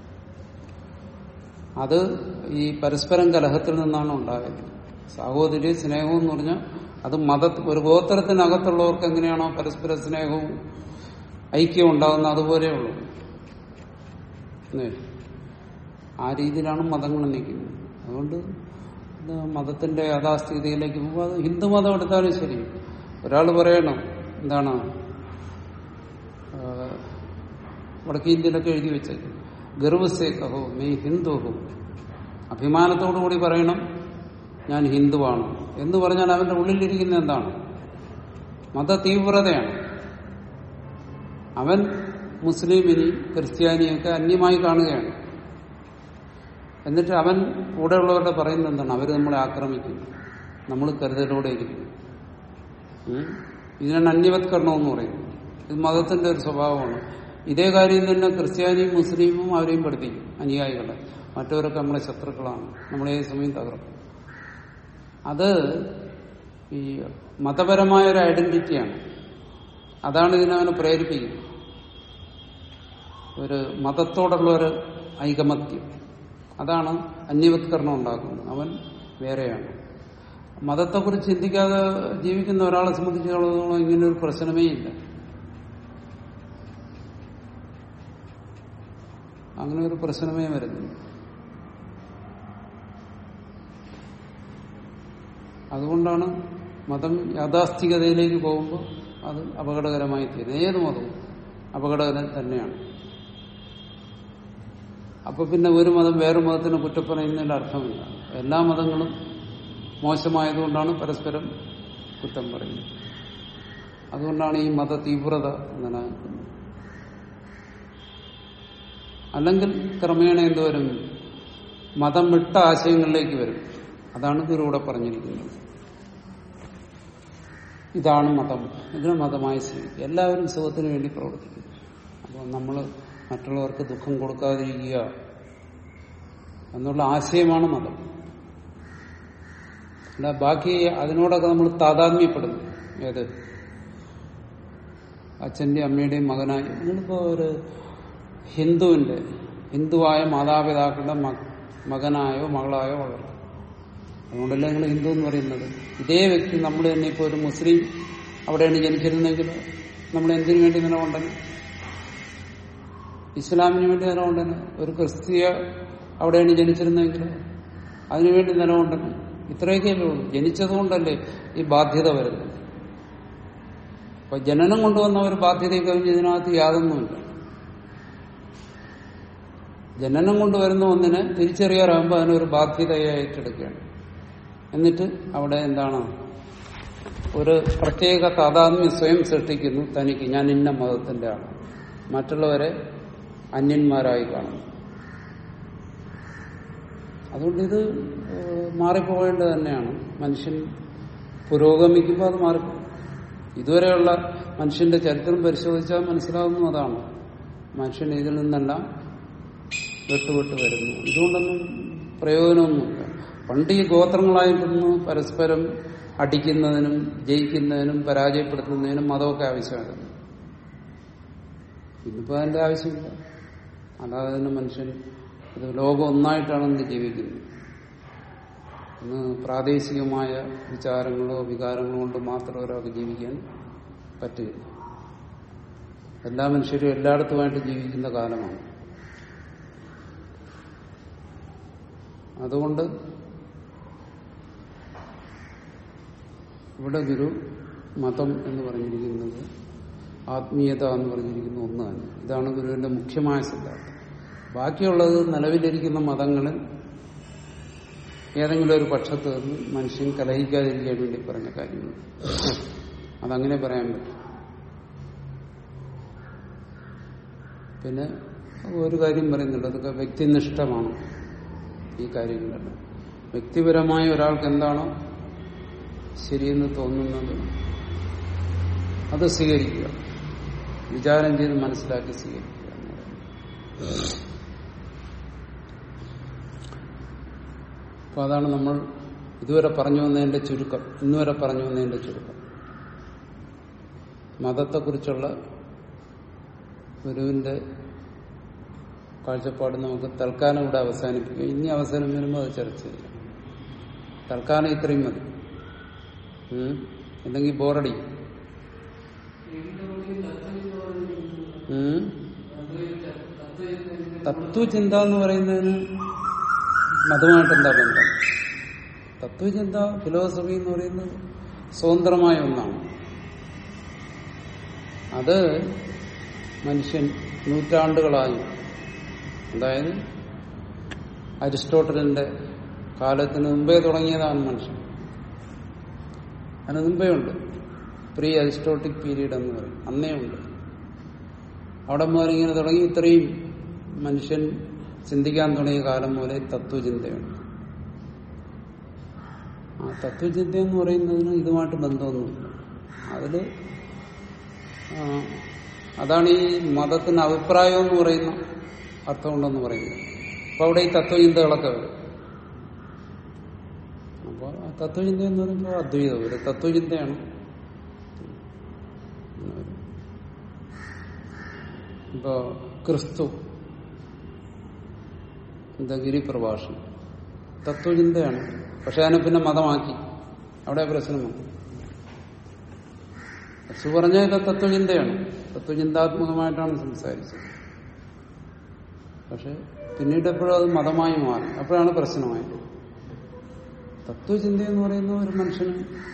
A: അത് ഈ പരസ്പരം കലഹത്തിൽ നിന്നാണ് ഉണ്ടായത് സഹോദരി സ്നേഹവും എന്ന് പറഞ്ഞാൽ അത് മത ഒരു ഗോത്രത്തിനകത്തുള്ളവർക്ക് എങ്ങനെയാണോ പരസ്പര സ്നേഹവും ഐക്യവും ഉണ്ടാകുന്ന അതുപോലെയുള്ളൂ അല്ലേ? ആ രീതിയിലാണ് മതങ്ങൾ നിൽക്കുന്നത് അതുകൊണ്ട് ഇത് മതത്തിന്റെ യാഥാസ്ഥിതിയിലേക്ക് പോകുമ്പോൾ അത് ഹിന്ദു മതം എടുത്താലും ശരി ഒരാൾ പറയണം എന്താണ് ആ, വടക്കേ ഇന്ത്യയിലൊക്കെ എഴുതി വെച്ചത് ഗർവസേ കഹോ മേ ഹിന്ദു ഹോ അഭിമാനത്തോടു കൂടി പറയണം ഞാൻ ഹിന്ദുവാണ് എന്ന് പറഞ്ഞാൽ അവന്റെ ഉള്ളിലിരിക്കുന്ന എന്താണ് മത തീവ്രതയാണ് അവൻ മുസ്ലിമിനി ക്രിസ്ത്യാനിയൊക്കെ അന്യമായി കാണുകയാണ് എന്നിട്ട് അവൻ കൂടെയുള്ളവരുടെ പറയുന്നത് എന്താണ് അവർ നമ്മളെ ആക്രമിക്കുന്നു നമ്മൾ കരുതലോടെ ഇരിക്കുന്നു ഉം? ഇതിനാണ് അന്യവത്കരണം എന്ന് പറയുന്നത് ഇത് മതത്തിന്റെ ഒരു സ്വഭാവമാണ് ഇതേ കാര്യം തന്നെ ക്രിസ്ത്യാനിയും മുസ്ലിമും അവരെയും പഠിപ്പിക്കും അനുയായികളെ മറ്റവരൊക്കെ നമ്മളെ ശത്രുക്കളാണ് നമ്മളെ ഏത് സമയം തകർക്കും അത് ഈ മതപരമായ ഒരു ഐഡന്റിറ്റിയാണ് അതാണ് ഇതിനവനെ പ്രേരിപ്പിക്കുന്നത് ഒരു മതത്തോടുള്ള ഒരു ഐകമത്യം അതാണ് അന്യവത്കരണം ഉണ്ടാക്കുന്നത് അവൻ വേറെയാണ് മതത്തെക്കുറിച്ച് ചിന്തിക്കാതെ ജീവിക്കുന്ന ഒരാളെ സംബന്ധിച്ചിടത്തോളം ഇങ്ങനെ ഒരു പ്രശ്നമേ ഇല്ല അങ്ങനെ ഒരു പ്രശ്നമേ വരുന്നില്ല അതുകൊണ്ടാണ് മതം യാഥാസ്ഥികതയിലേക്ക് പോകുമ്പോൾ അത് അപകടകരമായി തീരുന്നത് ഏത് മതവും അപകടകരം തന്നെയാണ് അപ്പൊ പിന്നെ ഒരു മതം വേറെ മതത്തിന് കുറ്റപ്പറയുന്നതിന്റെ അർത്ഥമില്ല എല്ലാ മതങ്ങളും മോശമായതുകൊണ്ടാണ് പരസ്പരം കുറ്റം പറയുന്നത് അതുകൊണ്ടാണ് ഈ മത തീവ്രത നിലനിൽക്കുന്നത് അല്ലെങ്കിൽ ക്രമേണ എന്തുവരും മതം വിട്ട ആശയങ്ങളിലേക്ക് വരും അതാണ് ഗുരു ഇവിടെ പറഞ്ഞിരിക്കുന്നത് ഇതാണ് മതം ഇതിന് മതമായി സ്വീകരിക്കുക എല്ലാവരും സുഖത്തിന് വേണ്ടി പ്രവർത്തിക്കും അപ്പോൾ നമ്മൾ മറ്റുള്ളവർക്ക് ദുഃഖം കൊടുക്കാതിരിക്കുക എന്നുള്ള ആശയമാണ് മതം അല്ല ബാക്കി അതിനോടൊക്കെ നമ്മൾ താതാത്മ്യപ്പെടുന്നു ഏത് അച്ഛന്റെയും അമ്മയുടെയും മകനായി നിങ്ങളിപ്പോ ഒരു ഹിന്ദുവിന്റെ ഹിന്ദുവായ മാതാപിതാക്കളുടെ മകനായോ മകളായോ വളരും അതുകൊണ്ടല്ലേ നിങ്ങൾ ഹിന്ദു എന്ന് പറയുന്നത് ഇതേ വ്യക്തി നമ്മൾ തന്നെ ഇപ്പോൾ ഒരു മുസ്ലിം അവിടെയാണ് ജനിച്ചിരുന്നെങ്കിൽ നമ്മൾ എന്തിനു വേണ്ടി നിലകൊണ്ടന് ഇസ്ലാമിന് വേണ്ടി നിലകൊണ്ടന് ഒരു ക്രിസ്തീയ അവിടെയാണ് ജനിച്ചിരുന്നെങ്കിൽ അതിനുവേണ്ടി നിലകൊണ്ടന് ഇത്രയൊക്കെയല്ലേ ഉള്ളൂ ജനിച്ചതുകൊണ്ടല്ലേ ഈ ബാധ്യത വരുന്നത് അപ്പൊ ജനനം കൊണ്ടുവന്ന ഒരു ബാധ്യതയെ കഴിഞ്ഞ് ഇതിനകത്ത് യാതൊന്നുമില്ല ജനനം കൊണ്ടുവരുന്ന ഒന്നിനെ തിരിച്ചറിയാറാകുമ്പോൾ അതിനൊരു ബാധ്യതയായി ഏറ്റെടുക്കുകയാണ് എന്നിട്ട് അവിടെ എന്താണ് ഒരു പ്രത്യേക താതാത്മ്യം സ്വയം സൃഷ്ടിക്കുന്നു തനിക്ക് ഞാൻ ഇന്ന മതത്തിന്റെ ആണ് മറ്റുള്ളവരെ അന്യന്മാരായി കാണുന്നു അതുകൊണ്ട് ഇത് മാറിപ്പോകേണ്ടത് തന്നെയാണ് മനുഷ്യൻ പുരോഗമിക്കുമ്പോൾ അത് മാറിപ്പോകും ഇതുവരെയുള്ള മനുഷ്യന്റെ ചരിത്രം പരിശോധിച്ചാൽ മനസ്സിലാവുന്നു അതാണ് മനുഷ്യൻ ഇതിൽ നിന്നെല്ലാം വിട്ടുവിട്ട് വരുന്നു ഇതുകൊണ്ടൊന്നും പ്രയോജനമൊന്നുമില്ല പണ്ട് ഈ ഗോത്രങ്ങളായിട്ടൊന്ന് പരസ്പരം അടിക്കുന്നതിനും ജയിക്കുന്നതിനും പരാജയപ്പെടുത്തുന്നതിനും മതമൊക്കെ ആവശ്യമായിരുന്നു ഇന്നിപ്പോ അതിന്റെ ആവശ്യമില്ല അല്ലാതെ തന്നെ മനുഷ്യൻ ഇത് ലോകം ഒന്നായിട്ടാണ് ഇന്ന് ജീവിക്കുന്നത് ഇന്ന് പ്രാദേശികമായ വിചാരങ്ങളോ വികാരങ്ങളോ കൊണ്ട് മാത്രം ഒരാൾക്ക് ജീവിക്കാൻ പറ്റില്ല എല്ലാ മനുഷ്യരും എല്ലായിടത്തുമായിട്ട് ജീവിക്കുന്ന കാലമാണ് അതുകൊണ്ട് ഇവിടെ ഗുരു മതം എന്ന് പറഞ്ഞിരിക്കുന്നത് ആത്മീയത എന്ന് പറഞ്ഞിരിക്കുന്ന ഒന്ന് തന്നെ ഇതാണ് ഗുരുവിന്റെ മുഖ്യമായ സിദ്ധാന്തം ബാക്കിയുള്ളത് നിലവിലിരിക്കുന്ന മതങ്ങളിൽ ഏതെങ്കിലും ഒരു പക്ഷത്ത് നിന്ന് മനുഷ്യൻ കലഹിക്കാതിരിക്കാൻ വേണ്ടി പറഞ്ഞ കാര്യങ്ങൾ അതങ്ങനെ പറയാൻ പറ്റും പിന്നെ ഒരു കാര്യം പറയുന്നുണ്ട് അതൊക്കെ വ്യക്തിനിഷ്ഠമാണ് ഈ കാര്യങ്ങളെല്ലാം വ്യക്തിപരമായ ഒരാൾക്ക് എന്താണോ ശരിയെന്ന് തോന്നുന്നത് അത് സ്വീകരിക്കുക വിചാരം ചെയ്ത് മനസ്സിലാക്കി സ്വീകരിക്കുക എന്ന് പറയുന്നത്. അപ്പൊ അതാണ് നമ്മൾ ഇതുവരെ പറഞ്ഞു വന്നതിന്റെ ചുരുക്കം ഇന്നുവരെ പറഞ്ഞു വന്നതിന്റെ ചുരുക്കം മതത്തെക്കുറിച്ചുള്ള ഗുരുവിന്റെ കാഴ്ചപ്പാട് നമുക്ക് തൽക്കാലം ഇവിടെ അവസാനിപ്പിക്കുക ഇനി അവസരം വരുമ്പോൾ അത് ചർച്ച ചെയ്യാം തൽക്കാലം ഇത്രയും മതി ഉം. അല്ലെങ്കിൽ ബോറടി ഉം. തത്വചിന്ത എന്ന് പറയുന്നതിന് മതമായിട്ട് എന്താ ബന്ധം തത്വചിന്ത ഫിലോസഫി എന്ന് പറയുന്നത് സ്വതന്ത്രമായ ഒന്നാണ് അത് മനുഷ്യൻ നൂറ്റാണ്ടുകളായി അതായത് അരിസ്റ്റോട്ടലിന്റെ കാലത്തിന് മുമ്പേ തുടങ്ങിയതാണ് മനുഷ്യൻ അതിന് മുമ്പേ ഉണ്ട് പ്രീ അരിസ്റ്റോട്ടിക് പീരീഡ് എന്ന് പറയും അന്നേ ഉണ്ട് അവിടെ മുതൽ ഇങ്ങനെ തുടങ്ങി ഇത്രയും മനുഷ്യൻ ചിന്തിക്കാൻ തുടങ്ങിയ കാലം മുതലേ തത്വചിന്തയുണ്ട് ആ തത്വചിന്ത എന്ന് പറയുന്നതിന് ഇതുമായിട്ട് ബന്ധമൊന്നുമില്ല അതില് ആ, അതാണ് ഈ മതത്തിന് അഭിപ്രായം എന്ന് പറയുന്ന അർത്ഥമുണ്ടെന്ന് പറയുന്നത് അപ്പൊ അവിടെ ഈ തത്വചിന്തകളൊക്കെ വരും അപ്പൊ ആ തത്വചിന്ത എന്ന് പറയുമ്പോൾ അദ്വൈതം ഒരു തത്വചിന്തയാണ് ഇപ്പോ ക്രിസ്തു എന്താ ഗിരിപ്രഭാഷണം തത്വചിന്തയാണ് പക്ഷെ അതിനെ പിന്നെ മതമാക്കി അവിടെ പ്രശ്നം വന്നു ക്രിസ്തു പറഞ്ഞ ഇത് തത്വചിന്തയാണ് തത്വചിന്താത്മകമായിട്ടാണ് സംസാരിച്ചത് പക്ഷെ പിന്നീട് എപ്പോഴും അത് മതമായി മാറി അപ്പോഴാണ് പ്രശ്നമായത് തത്വചിന്ത എന്ന് പറയുന്ന ഒരു മനുഷ്യന്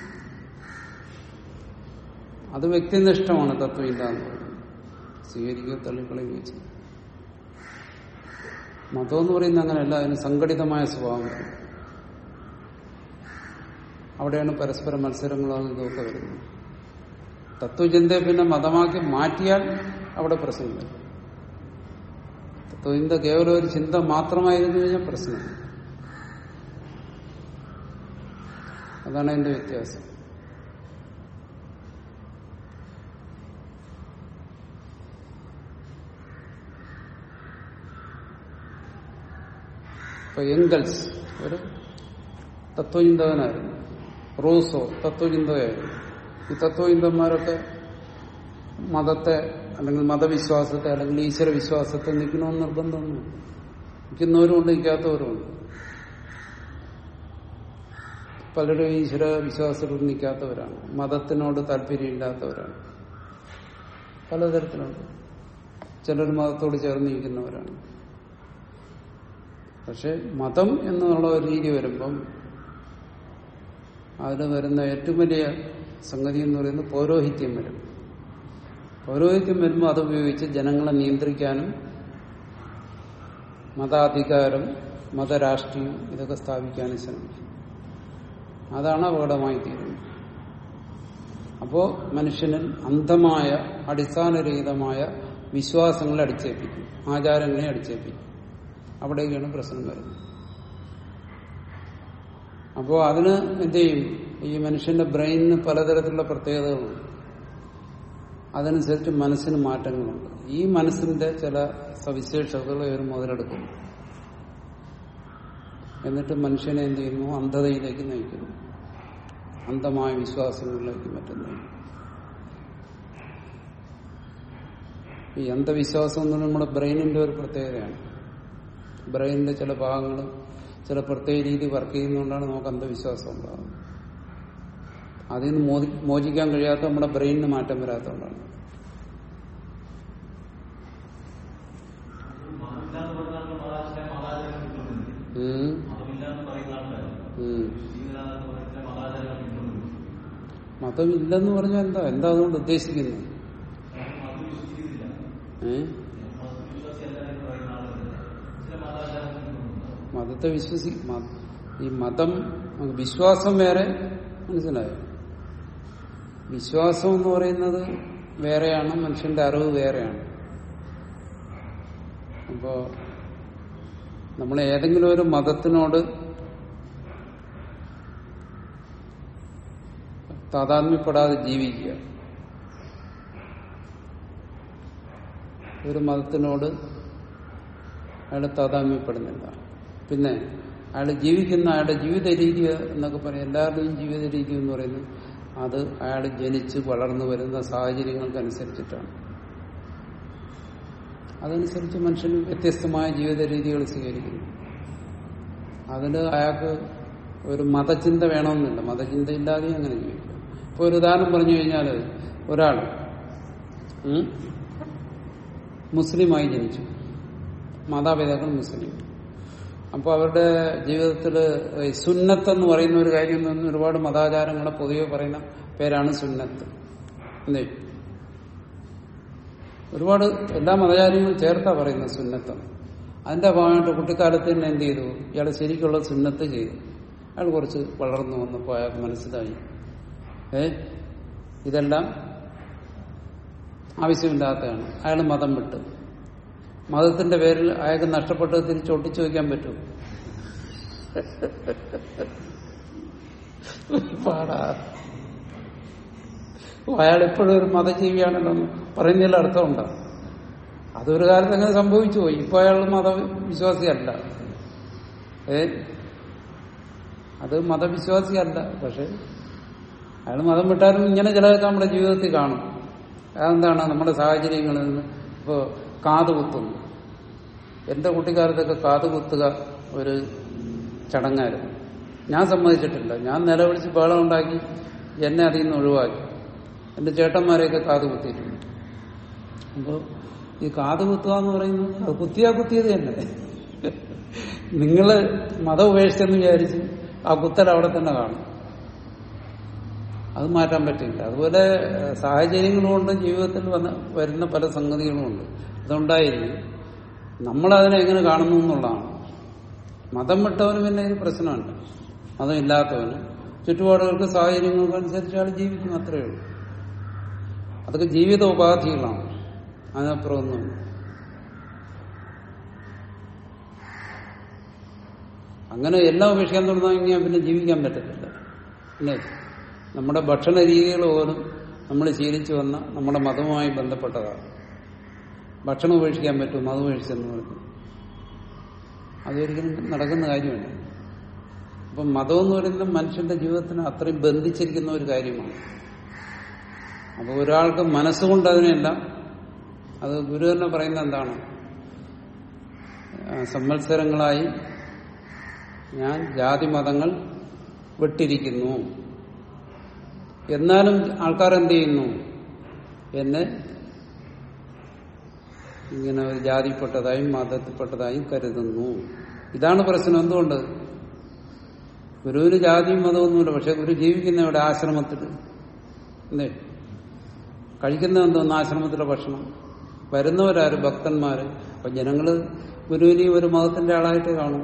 A: അത് വ്യക്തിനിഷ്ഠമാണ് തത്വചിന്ത എന്ന് പറയുന്നത് സ്വീകരിക്കുകയോ തള്ളിക്കളയുകയോ ചെയ്യും മതം എന്ന് പറയുന്നത് അങ്ങനെയല്ല അതിന് സംഘടിതമായ സ്വഭാവം വരും അവിടെയാണ് പരസ്പര മത്സരങ്ങളും ഇതൊക്കെ വരുന്നത് തത്വചിന്തയെ പിന്നെ മതമാക്കി മാറ്റിയാൽ അവിടെ പ്രശ്നം വരും തത്വചിന്ത കേവലം ഒരു ചിന്ത മാത്രമായിരുന്നു കഴിഞ്ഞാൽ പ്രശ്നം അതാണ് അതിന്റെ വ്യത്യാസം ഇപ്പൊ എങ്കൽസ് ഒരു തത്വചിന്തകനായിരുന്നു റൂസോ തത്വചിന്തകയായിരുന്നു ഈ തത്വചിന്തന്മാരൊക്കെ മതത്തെ അല്ലെങ്കിൽ മതവിശ്വാസത്തെ അല്ലെങ്കിൽ ഈശ്വര വിശ്വാസത്തെ നിൽക്കണമെന്ന് നിർബന്ധമൊന്നും നിൽക്കുന്നവരുമുണ്ട് നിൽക്കാത്തവരുമുണ്ട് പലരും ഈശ്വര വിശ്വാസത്തിൽ നിൽക്കാത്തവരാണ് മതത്തിനോട് താല്പര്യമില്ലാത്തവരാണ് പലതരത്തിലുണ്ട് ചിലർ മതത്തോട് ചേർന്ന് നിൽക്കുന്നവരാണ് പക്ഷെ മതം എന്നുള്ള ഒരു രീതി വരുമ്പം അതിൽ വരുന്ന ഏറ്റവും വലിയ സംഗതി എന്ന് പറയുന്നത് പൗരോഹിത്യം വരും പൗരോഹിത്യം വരുമ്പോൾ അതുപയോഗിച്ച് ജനങ്ങളെ നിയന്ത്രിക്കാനും മതാധികാരം മതരാഷ്ട്രീയം ഇതൊക്കെ സ്ഥാപിക്കാനും ശ്രമിക്കും അതാണ് അപകടമായി തീരുന്നത് അപ്പോ മനുഷ്യനിൽ അന്ധമായ അടിസ്ഥാനരഹിതമായ വിശ്വാസങ്ങളെ അടിച്ചേൽപ്പിക്കും ആചാരങ്ങളെ അടിച്ചേൽപ്പിക്കും അവിടേക്കാണ് പ്രശ്നം വരുന്നത് അപ്പോൾ അതിന് എന്ത് ചെയ്യും ഈ മനുഷ്യന്റെ ബ്രെയിനിന് പലതരത്തിലുള്ള പ്രത്യേകതകളുണ്ട് അതനുസരിച്ച് മനസ്സിന് മാറ്റങ്ങളുണ്ട് ഈ മനസ്സിന്റെ ചില സവിശേഷതകളെ ഒരു മുതലെടുക്കും എന്നിട്ട് മനുഷ്യനെ എന്ത് ചെയ്യുന്നു അന്ധതയിലേക്ക് നയിക്കുന്നു അന്ധമായ വിശ്വാസങ്ങളിലേക്ക് മറ്റും നയിക്കും ഈ അന്ധവിശ്വാസം എന്ന് നമ്മുടെ ബ്രെയിനിന്റെ ഒരു പ്രത്യേകതയാണ് ബ്രെയിനിന്റെ ചില ഭാഗങ്ങൾ ചില പ്രത്യേക രീതി വർക്ക് ചെയ്യുന്നതുകൊണ്ടാണ് നമുക്ക് അന്ധവിശ്വാസം ഉണ്ടാകുന്നത് അതിൽ നിന്ന് മോചി മോചിക്കാൻ കഴിയാത്ത നമ്മുടെ ബ്രെയിനിന് മാറ്റം വരാത്തതുകൊണ്ടാണ് ഉം. ഉം. മതമില്ലെന്ന് പറഞ്ഞാൽ എന്താ എന്താ അതുകൊണ്ട് ഉദ്ദേശിക്കുന്നത് ഏ മതത്തെ വിശ്വസി മ- ഈ മതം വിശ്വാസം വേറെ മനസ്സിലായോ വിശ്വാസം എന്ന് പറയുന്നത് വേറെയാണ് മനുഷ്യന്റെ അറിവ് വേറെയാണ് അപ്പോ നമ്മൾ ഏതെങ്കിലും ഒരു മതത്തിനോട് താതാത്മ്യപ്പെടാതെ ജീവിക്കുക ഒരു മതത്തിനോട് അയാൾ താതാത്മ്യപ്പെടുന്നില്ല പിന്നെ അയാൾ ജീവിക്കുന്ന അയാളുടെ ജീവിത രീതി എന്നൊക്കെ പറയും എല്ലാവരുടെയും ജീവിത രീതി എന്ന് പറയുന്നത് അത് അയാൾ ജനിച്ച് വളർന്നു വരുന്ന സാഹചര്യങ്ങൾക്കനുസരിച്ചിട്ടാണ് അതനുസരിച്ച് മനുഷ്യൻ വ്യത്യസ്തമായ ജീവിത രീതികൾ സ്വീകരിക്കുന്നു അതിന് അയാൾക്ക് ഒരു മതചിന്ത വേണമെന്നില്ല മതചിന്ത ഇല്ലാതെ അങ്ങനെ ജീവിക്കും ഇപ്പൊ ഒരു ഉദാഹരണം പറഞ്ഞു കഴിഞ്ഞാൽ ഒരാൾ ഉം, മുസ്ലിമായി ജനിച്ചു മാതാപിതാക്കൾ മുസ്ലിം അപ്പോൾ അവരുടെ ജീവിതത്തിൽ സുന്നത്ത് എന്ന് പറയുന്ന ഒരു കാര്യം എന്ന് ഒരുപാട് മതാചാരങ്ങളെ പൊതുവെ പറയുന്ന പേരാണ് സുന്നത്ത് എന്തേ ഒരുപാട് എല്ലാ മതചാര്യങ്ങളും ചേർത്താ പറയുന്നത് സുന്നത്ത് അതിന്റെ ഭാഗമായിട്ട് കുട്ടിക്കാലത്ത് തന്നെ എന്ത് ചെയ്തു ഇയാൾ ശരിക്കുള്ള സുന്നത്ത് ചെയ്തു അയാൾ കുറച്ച് വളർന്നു വന്നപ്പോൾ അയാൾക്ക് മനസ്സിലായി ഏ ഇതെല്ലാം ആവശ്യമില്ലാത്തതാണ് അയാൾ മതം വിട്ടു മതത്തിന്റെ പേരിൽ അയാൾക്ക് നഷ്ടപ്പെട്ടത് തിരിച്ച് ഒട്ടിച്ചു വയ്ക്കാൻ പറ്റും പാടാ അയാൾ എപ്പോഴും ഒരു മതജീവിയാണല്ലോ എന്ന് പറയുന്നതിൽ അർത്ഥമുണ്ടോ അതൊരു കാലത്ത് അങ്ങനെ സംഭവിച്ചു പോയി ഇപ്പൊ അയാൾ മതവിശ്വാസിയല്ല ഏ അത് മതവിശ്വാസിയല്ല പക്ഷെ അയാൾ മതം വിട്ടാലും ഇങ്ങനെ ചിലതൊക്കെ നമ്മുടെ ജീവിതത്തിൽ കാണും അതെന്താണ് നമ്മുടെ സാഹചര്യങ്ങളിൽ നിന്ന് ഇപ്പോൾ കാത് കുത്തുന്നു എന്റെ കുട്ടിക്കാലത്തൊക്കെ കാത് കുത്തുക ഒരു ചടങ്ങായിരുന്നു ഞാൻ സമ്മതിച്ചിട്ടില്ല ഞാൻ നിലവിളിച്ച് ബഹളം ഉണ്ടാക്കി എന്നെ അതിൽ നിന്ന് ഒഴിവാക്കി എന്റെ ചേട്ടന്മാരെയൊക്കെ കാത് കുത്തിയിട്ടുണ്ട് അപ്പോൾ ഈ കാത് കുത്തുക എന്ന് പറയുന്നത് അത് കുത്തിയാ കുത്തിയത് തന്നെ നിങ്ങൾ മതം ഉപേക്ഷിച്ചെന്ന് വിചാരിച്ച് ആ കുത്തൽ അവിടെ തന്നെ കാണും അത് മാറ്റാൻ പറ്റില്ല അതുപോലെ ഏഹ്, സാഹചര്യങ്ങൾ കൊണ്ട് ജീവിതത്തിൽ വന്ന വരുന്ന പല സംഗതികളുമുണ്ട് അതുണ്ടായിരിക്കും നമ്മളതിനെ എങ്ങനെ കാണുന്നു എന്നുള്ളതാണ് മതം വിട്ടവന് പിന്നെ ഇതിന് പ്രശ്നമുണ്ട് മതം ഇല്ലാത്തവന് ചുറ്റുപാടുകൾക്ക് സാഹചര്യങ്ങൾക്ക് അനുസരിച്ച് അയാൾ ജീവിക്കും അത്രയേ ഉള്ളൂ അതൊക്കെ ജീവിത ഉപാധികളാണ് അതിനപ്പുറം ഒന്നുമില്ല അങ്ങനെ എല്ലാം ഉപേക്ഷിക്കാൻ തുടങ്ങിയാൽ പിന്നെ ജീവിക്കാൻ പറ്റത്തില്ല അല്ലേ നമ്മുടെ ഭക്ഷണ രീതികൾ പോലും നമ്മൾ ശീലിച്ചു വന്ന നമ്മുടെ മതവുമായി ബന്ധപ്പെട്ടതാണ് ഭക്ഷണം ഉപേക്ഷിക്കാൻ പറ്റും മതം ഉപേക്ഷിച്ചെന്ന് പറഞ്ഞു അതൊരിക്കലും നടക്കുന്ന കാര്യമല്ല അപ്പം മതം എന്ന് പറയുന്നത് മനുഷ്യന്റെ ജീവിതത്തിന് അത്രയും ബന്ധിച്ചിരിക്കുന്ന ഒരു കാര്യമാണ് അപ്പൊ ഒരാൾക്ക് മനസ്സുകൊണ്ട് അതിനെല്ലാം അത് ഗുരു തന്നെ പറയുന്നത് എന്താണ് ആ, സംവത്സരങ്ങളായി ഞാൻ ജാതി മതങ്ങൾ വിട്ടിരിക്കുന്നു എന്നാലും ആൾക്കാർ എന്ത് ചെയ്യുന്നു എന്നെ ഇങ്ങനെ ഒരു ജാതിപ്പെട്ടതായും മതത്തിൽപ്പെട്ടതായും കരുതുന്നു ഇതാണ് പ്രശ്നം എന്തുകൊണ്ട് ഗുരുവിന് ജാതിയും മതമൊന്നുമില്ല പക്ഷെ ഗുരു ജീവിക്കുന്ന ഇവിടെ ആശ്രമത്തിൽ എന്തേ കഴിക്കുന്ന എന്തോന്ന് ആശ്രമത്തിലെ ഭക്ഷണം വരുന്നവരാര് ഭക്തന്മാര് അപ്പൊ ജനങ്ങള് ഗുരുവിനെയും ഒരു മതത്തിന്റെ ആളായിട്ട് കാണും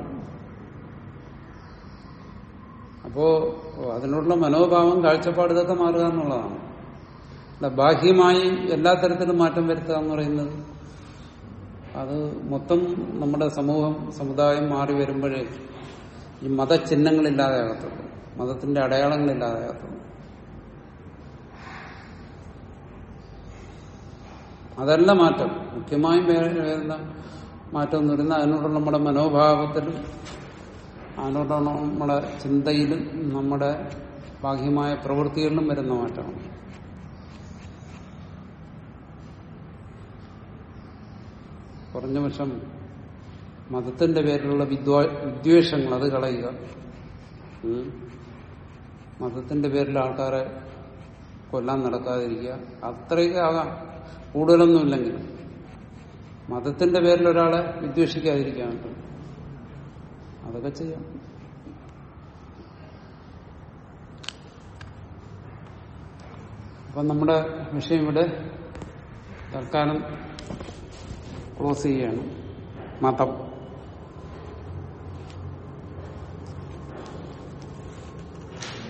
A: അപ്പോ അതിനുള്ള മനോഭാവം കാഴ്ചപ്പാട് ഇതൊക്കെ മാറുക എന്നുള്ളതാണ് അല്ല ബാഹ്യമായി എല്ലാ തരത്തിലും മാറ്റം വരുത്തുക എന്ന് പറയുന്നത് അത് മൊത്തം നമ്മുടെ സമൂഹം സമുദായം മാറി വരുമ്പോഴേ ഈ മതചിഹ്നങ്ങളില്ലാതെയാകത്തുള്ളൂ മതത്തിന്റെ അടയാളങ്ങളില്ലാതെയാകത്തുള്ളൂ അതല്ല മാറ്റം മുഖ്യമായും വേ- വരുന്ന മാറ്റം എന്ന് പറയുന്നത് അതിനോടുള്ള നമ്മുടെ മനോഭാവത്തിലും അതിനോടുള്ള നമ്മുടെ ചിന്തയിലും നമ്മുടെ ബാഹ്യമായ പ്രവൃത്തികളിലും വരുന്ന മാറ്റമാണ് കുറഞ്ഞ പക്ഷം മതത്തിന്റെ പേരിലുള്ള വിദ്വാ വിദ്വേഷങ്ങൾ അത് കളയുക ഉം. മതത്തിന്റെ പേരിൽ ആൾക്കാരെ കൊല്ലാൻ നടക്കാതിരിക്കുക അത്രയൊക്കെ ആകാം കൂടുതലൊന്നുമില്ലെങ്കിൽ മതത്തിന്റെ പേരിൽ ഒരാളെ വിദ്വേഷിക്കാതിരിക്കാൻ പറ്റും അതൊക്കെ ചെയ്യാം അപ്പം നമ്മുടെ വിഷയം ഇവിടെ തൽക്കാലം ക്ലോസ് ചെയ്യാണ് മതം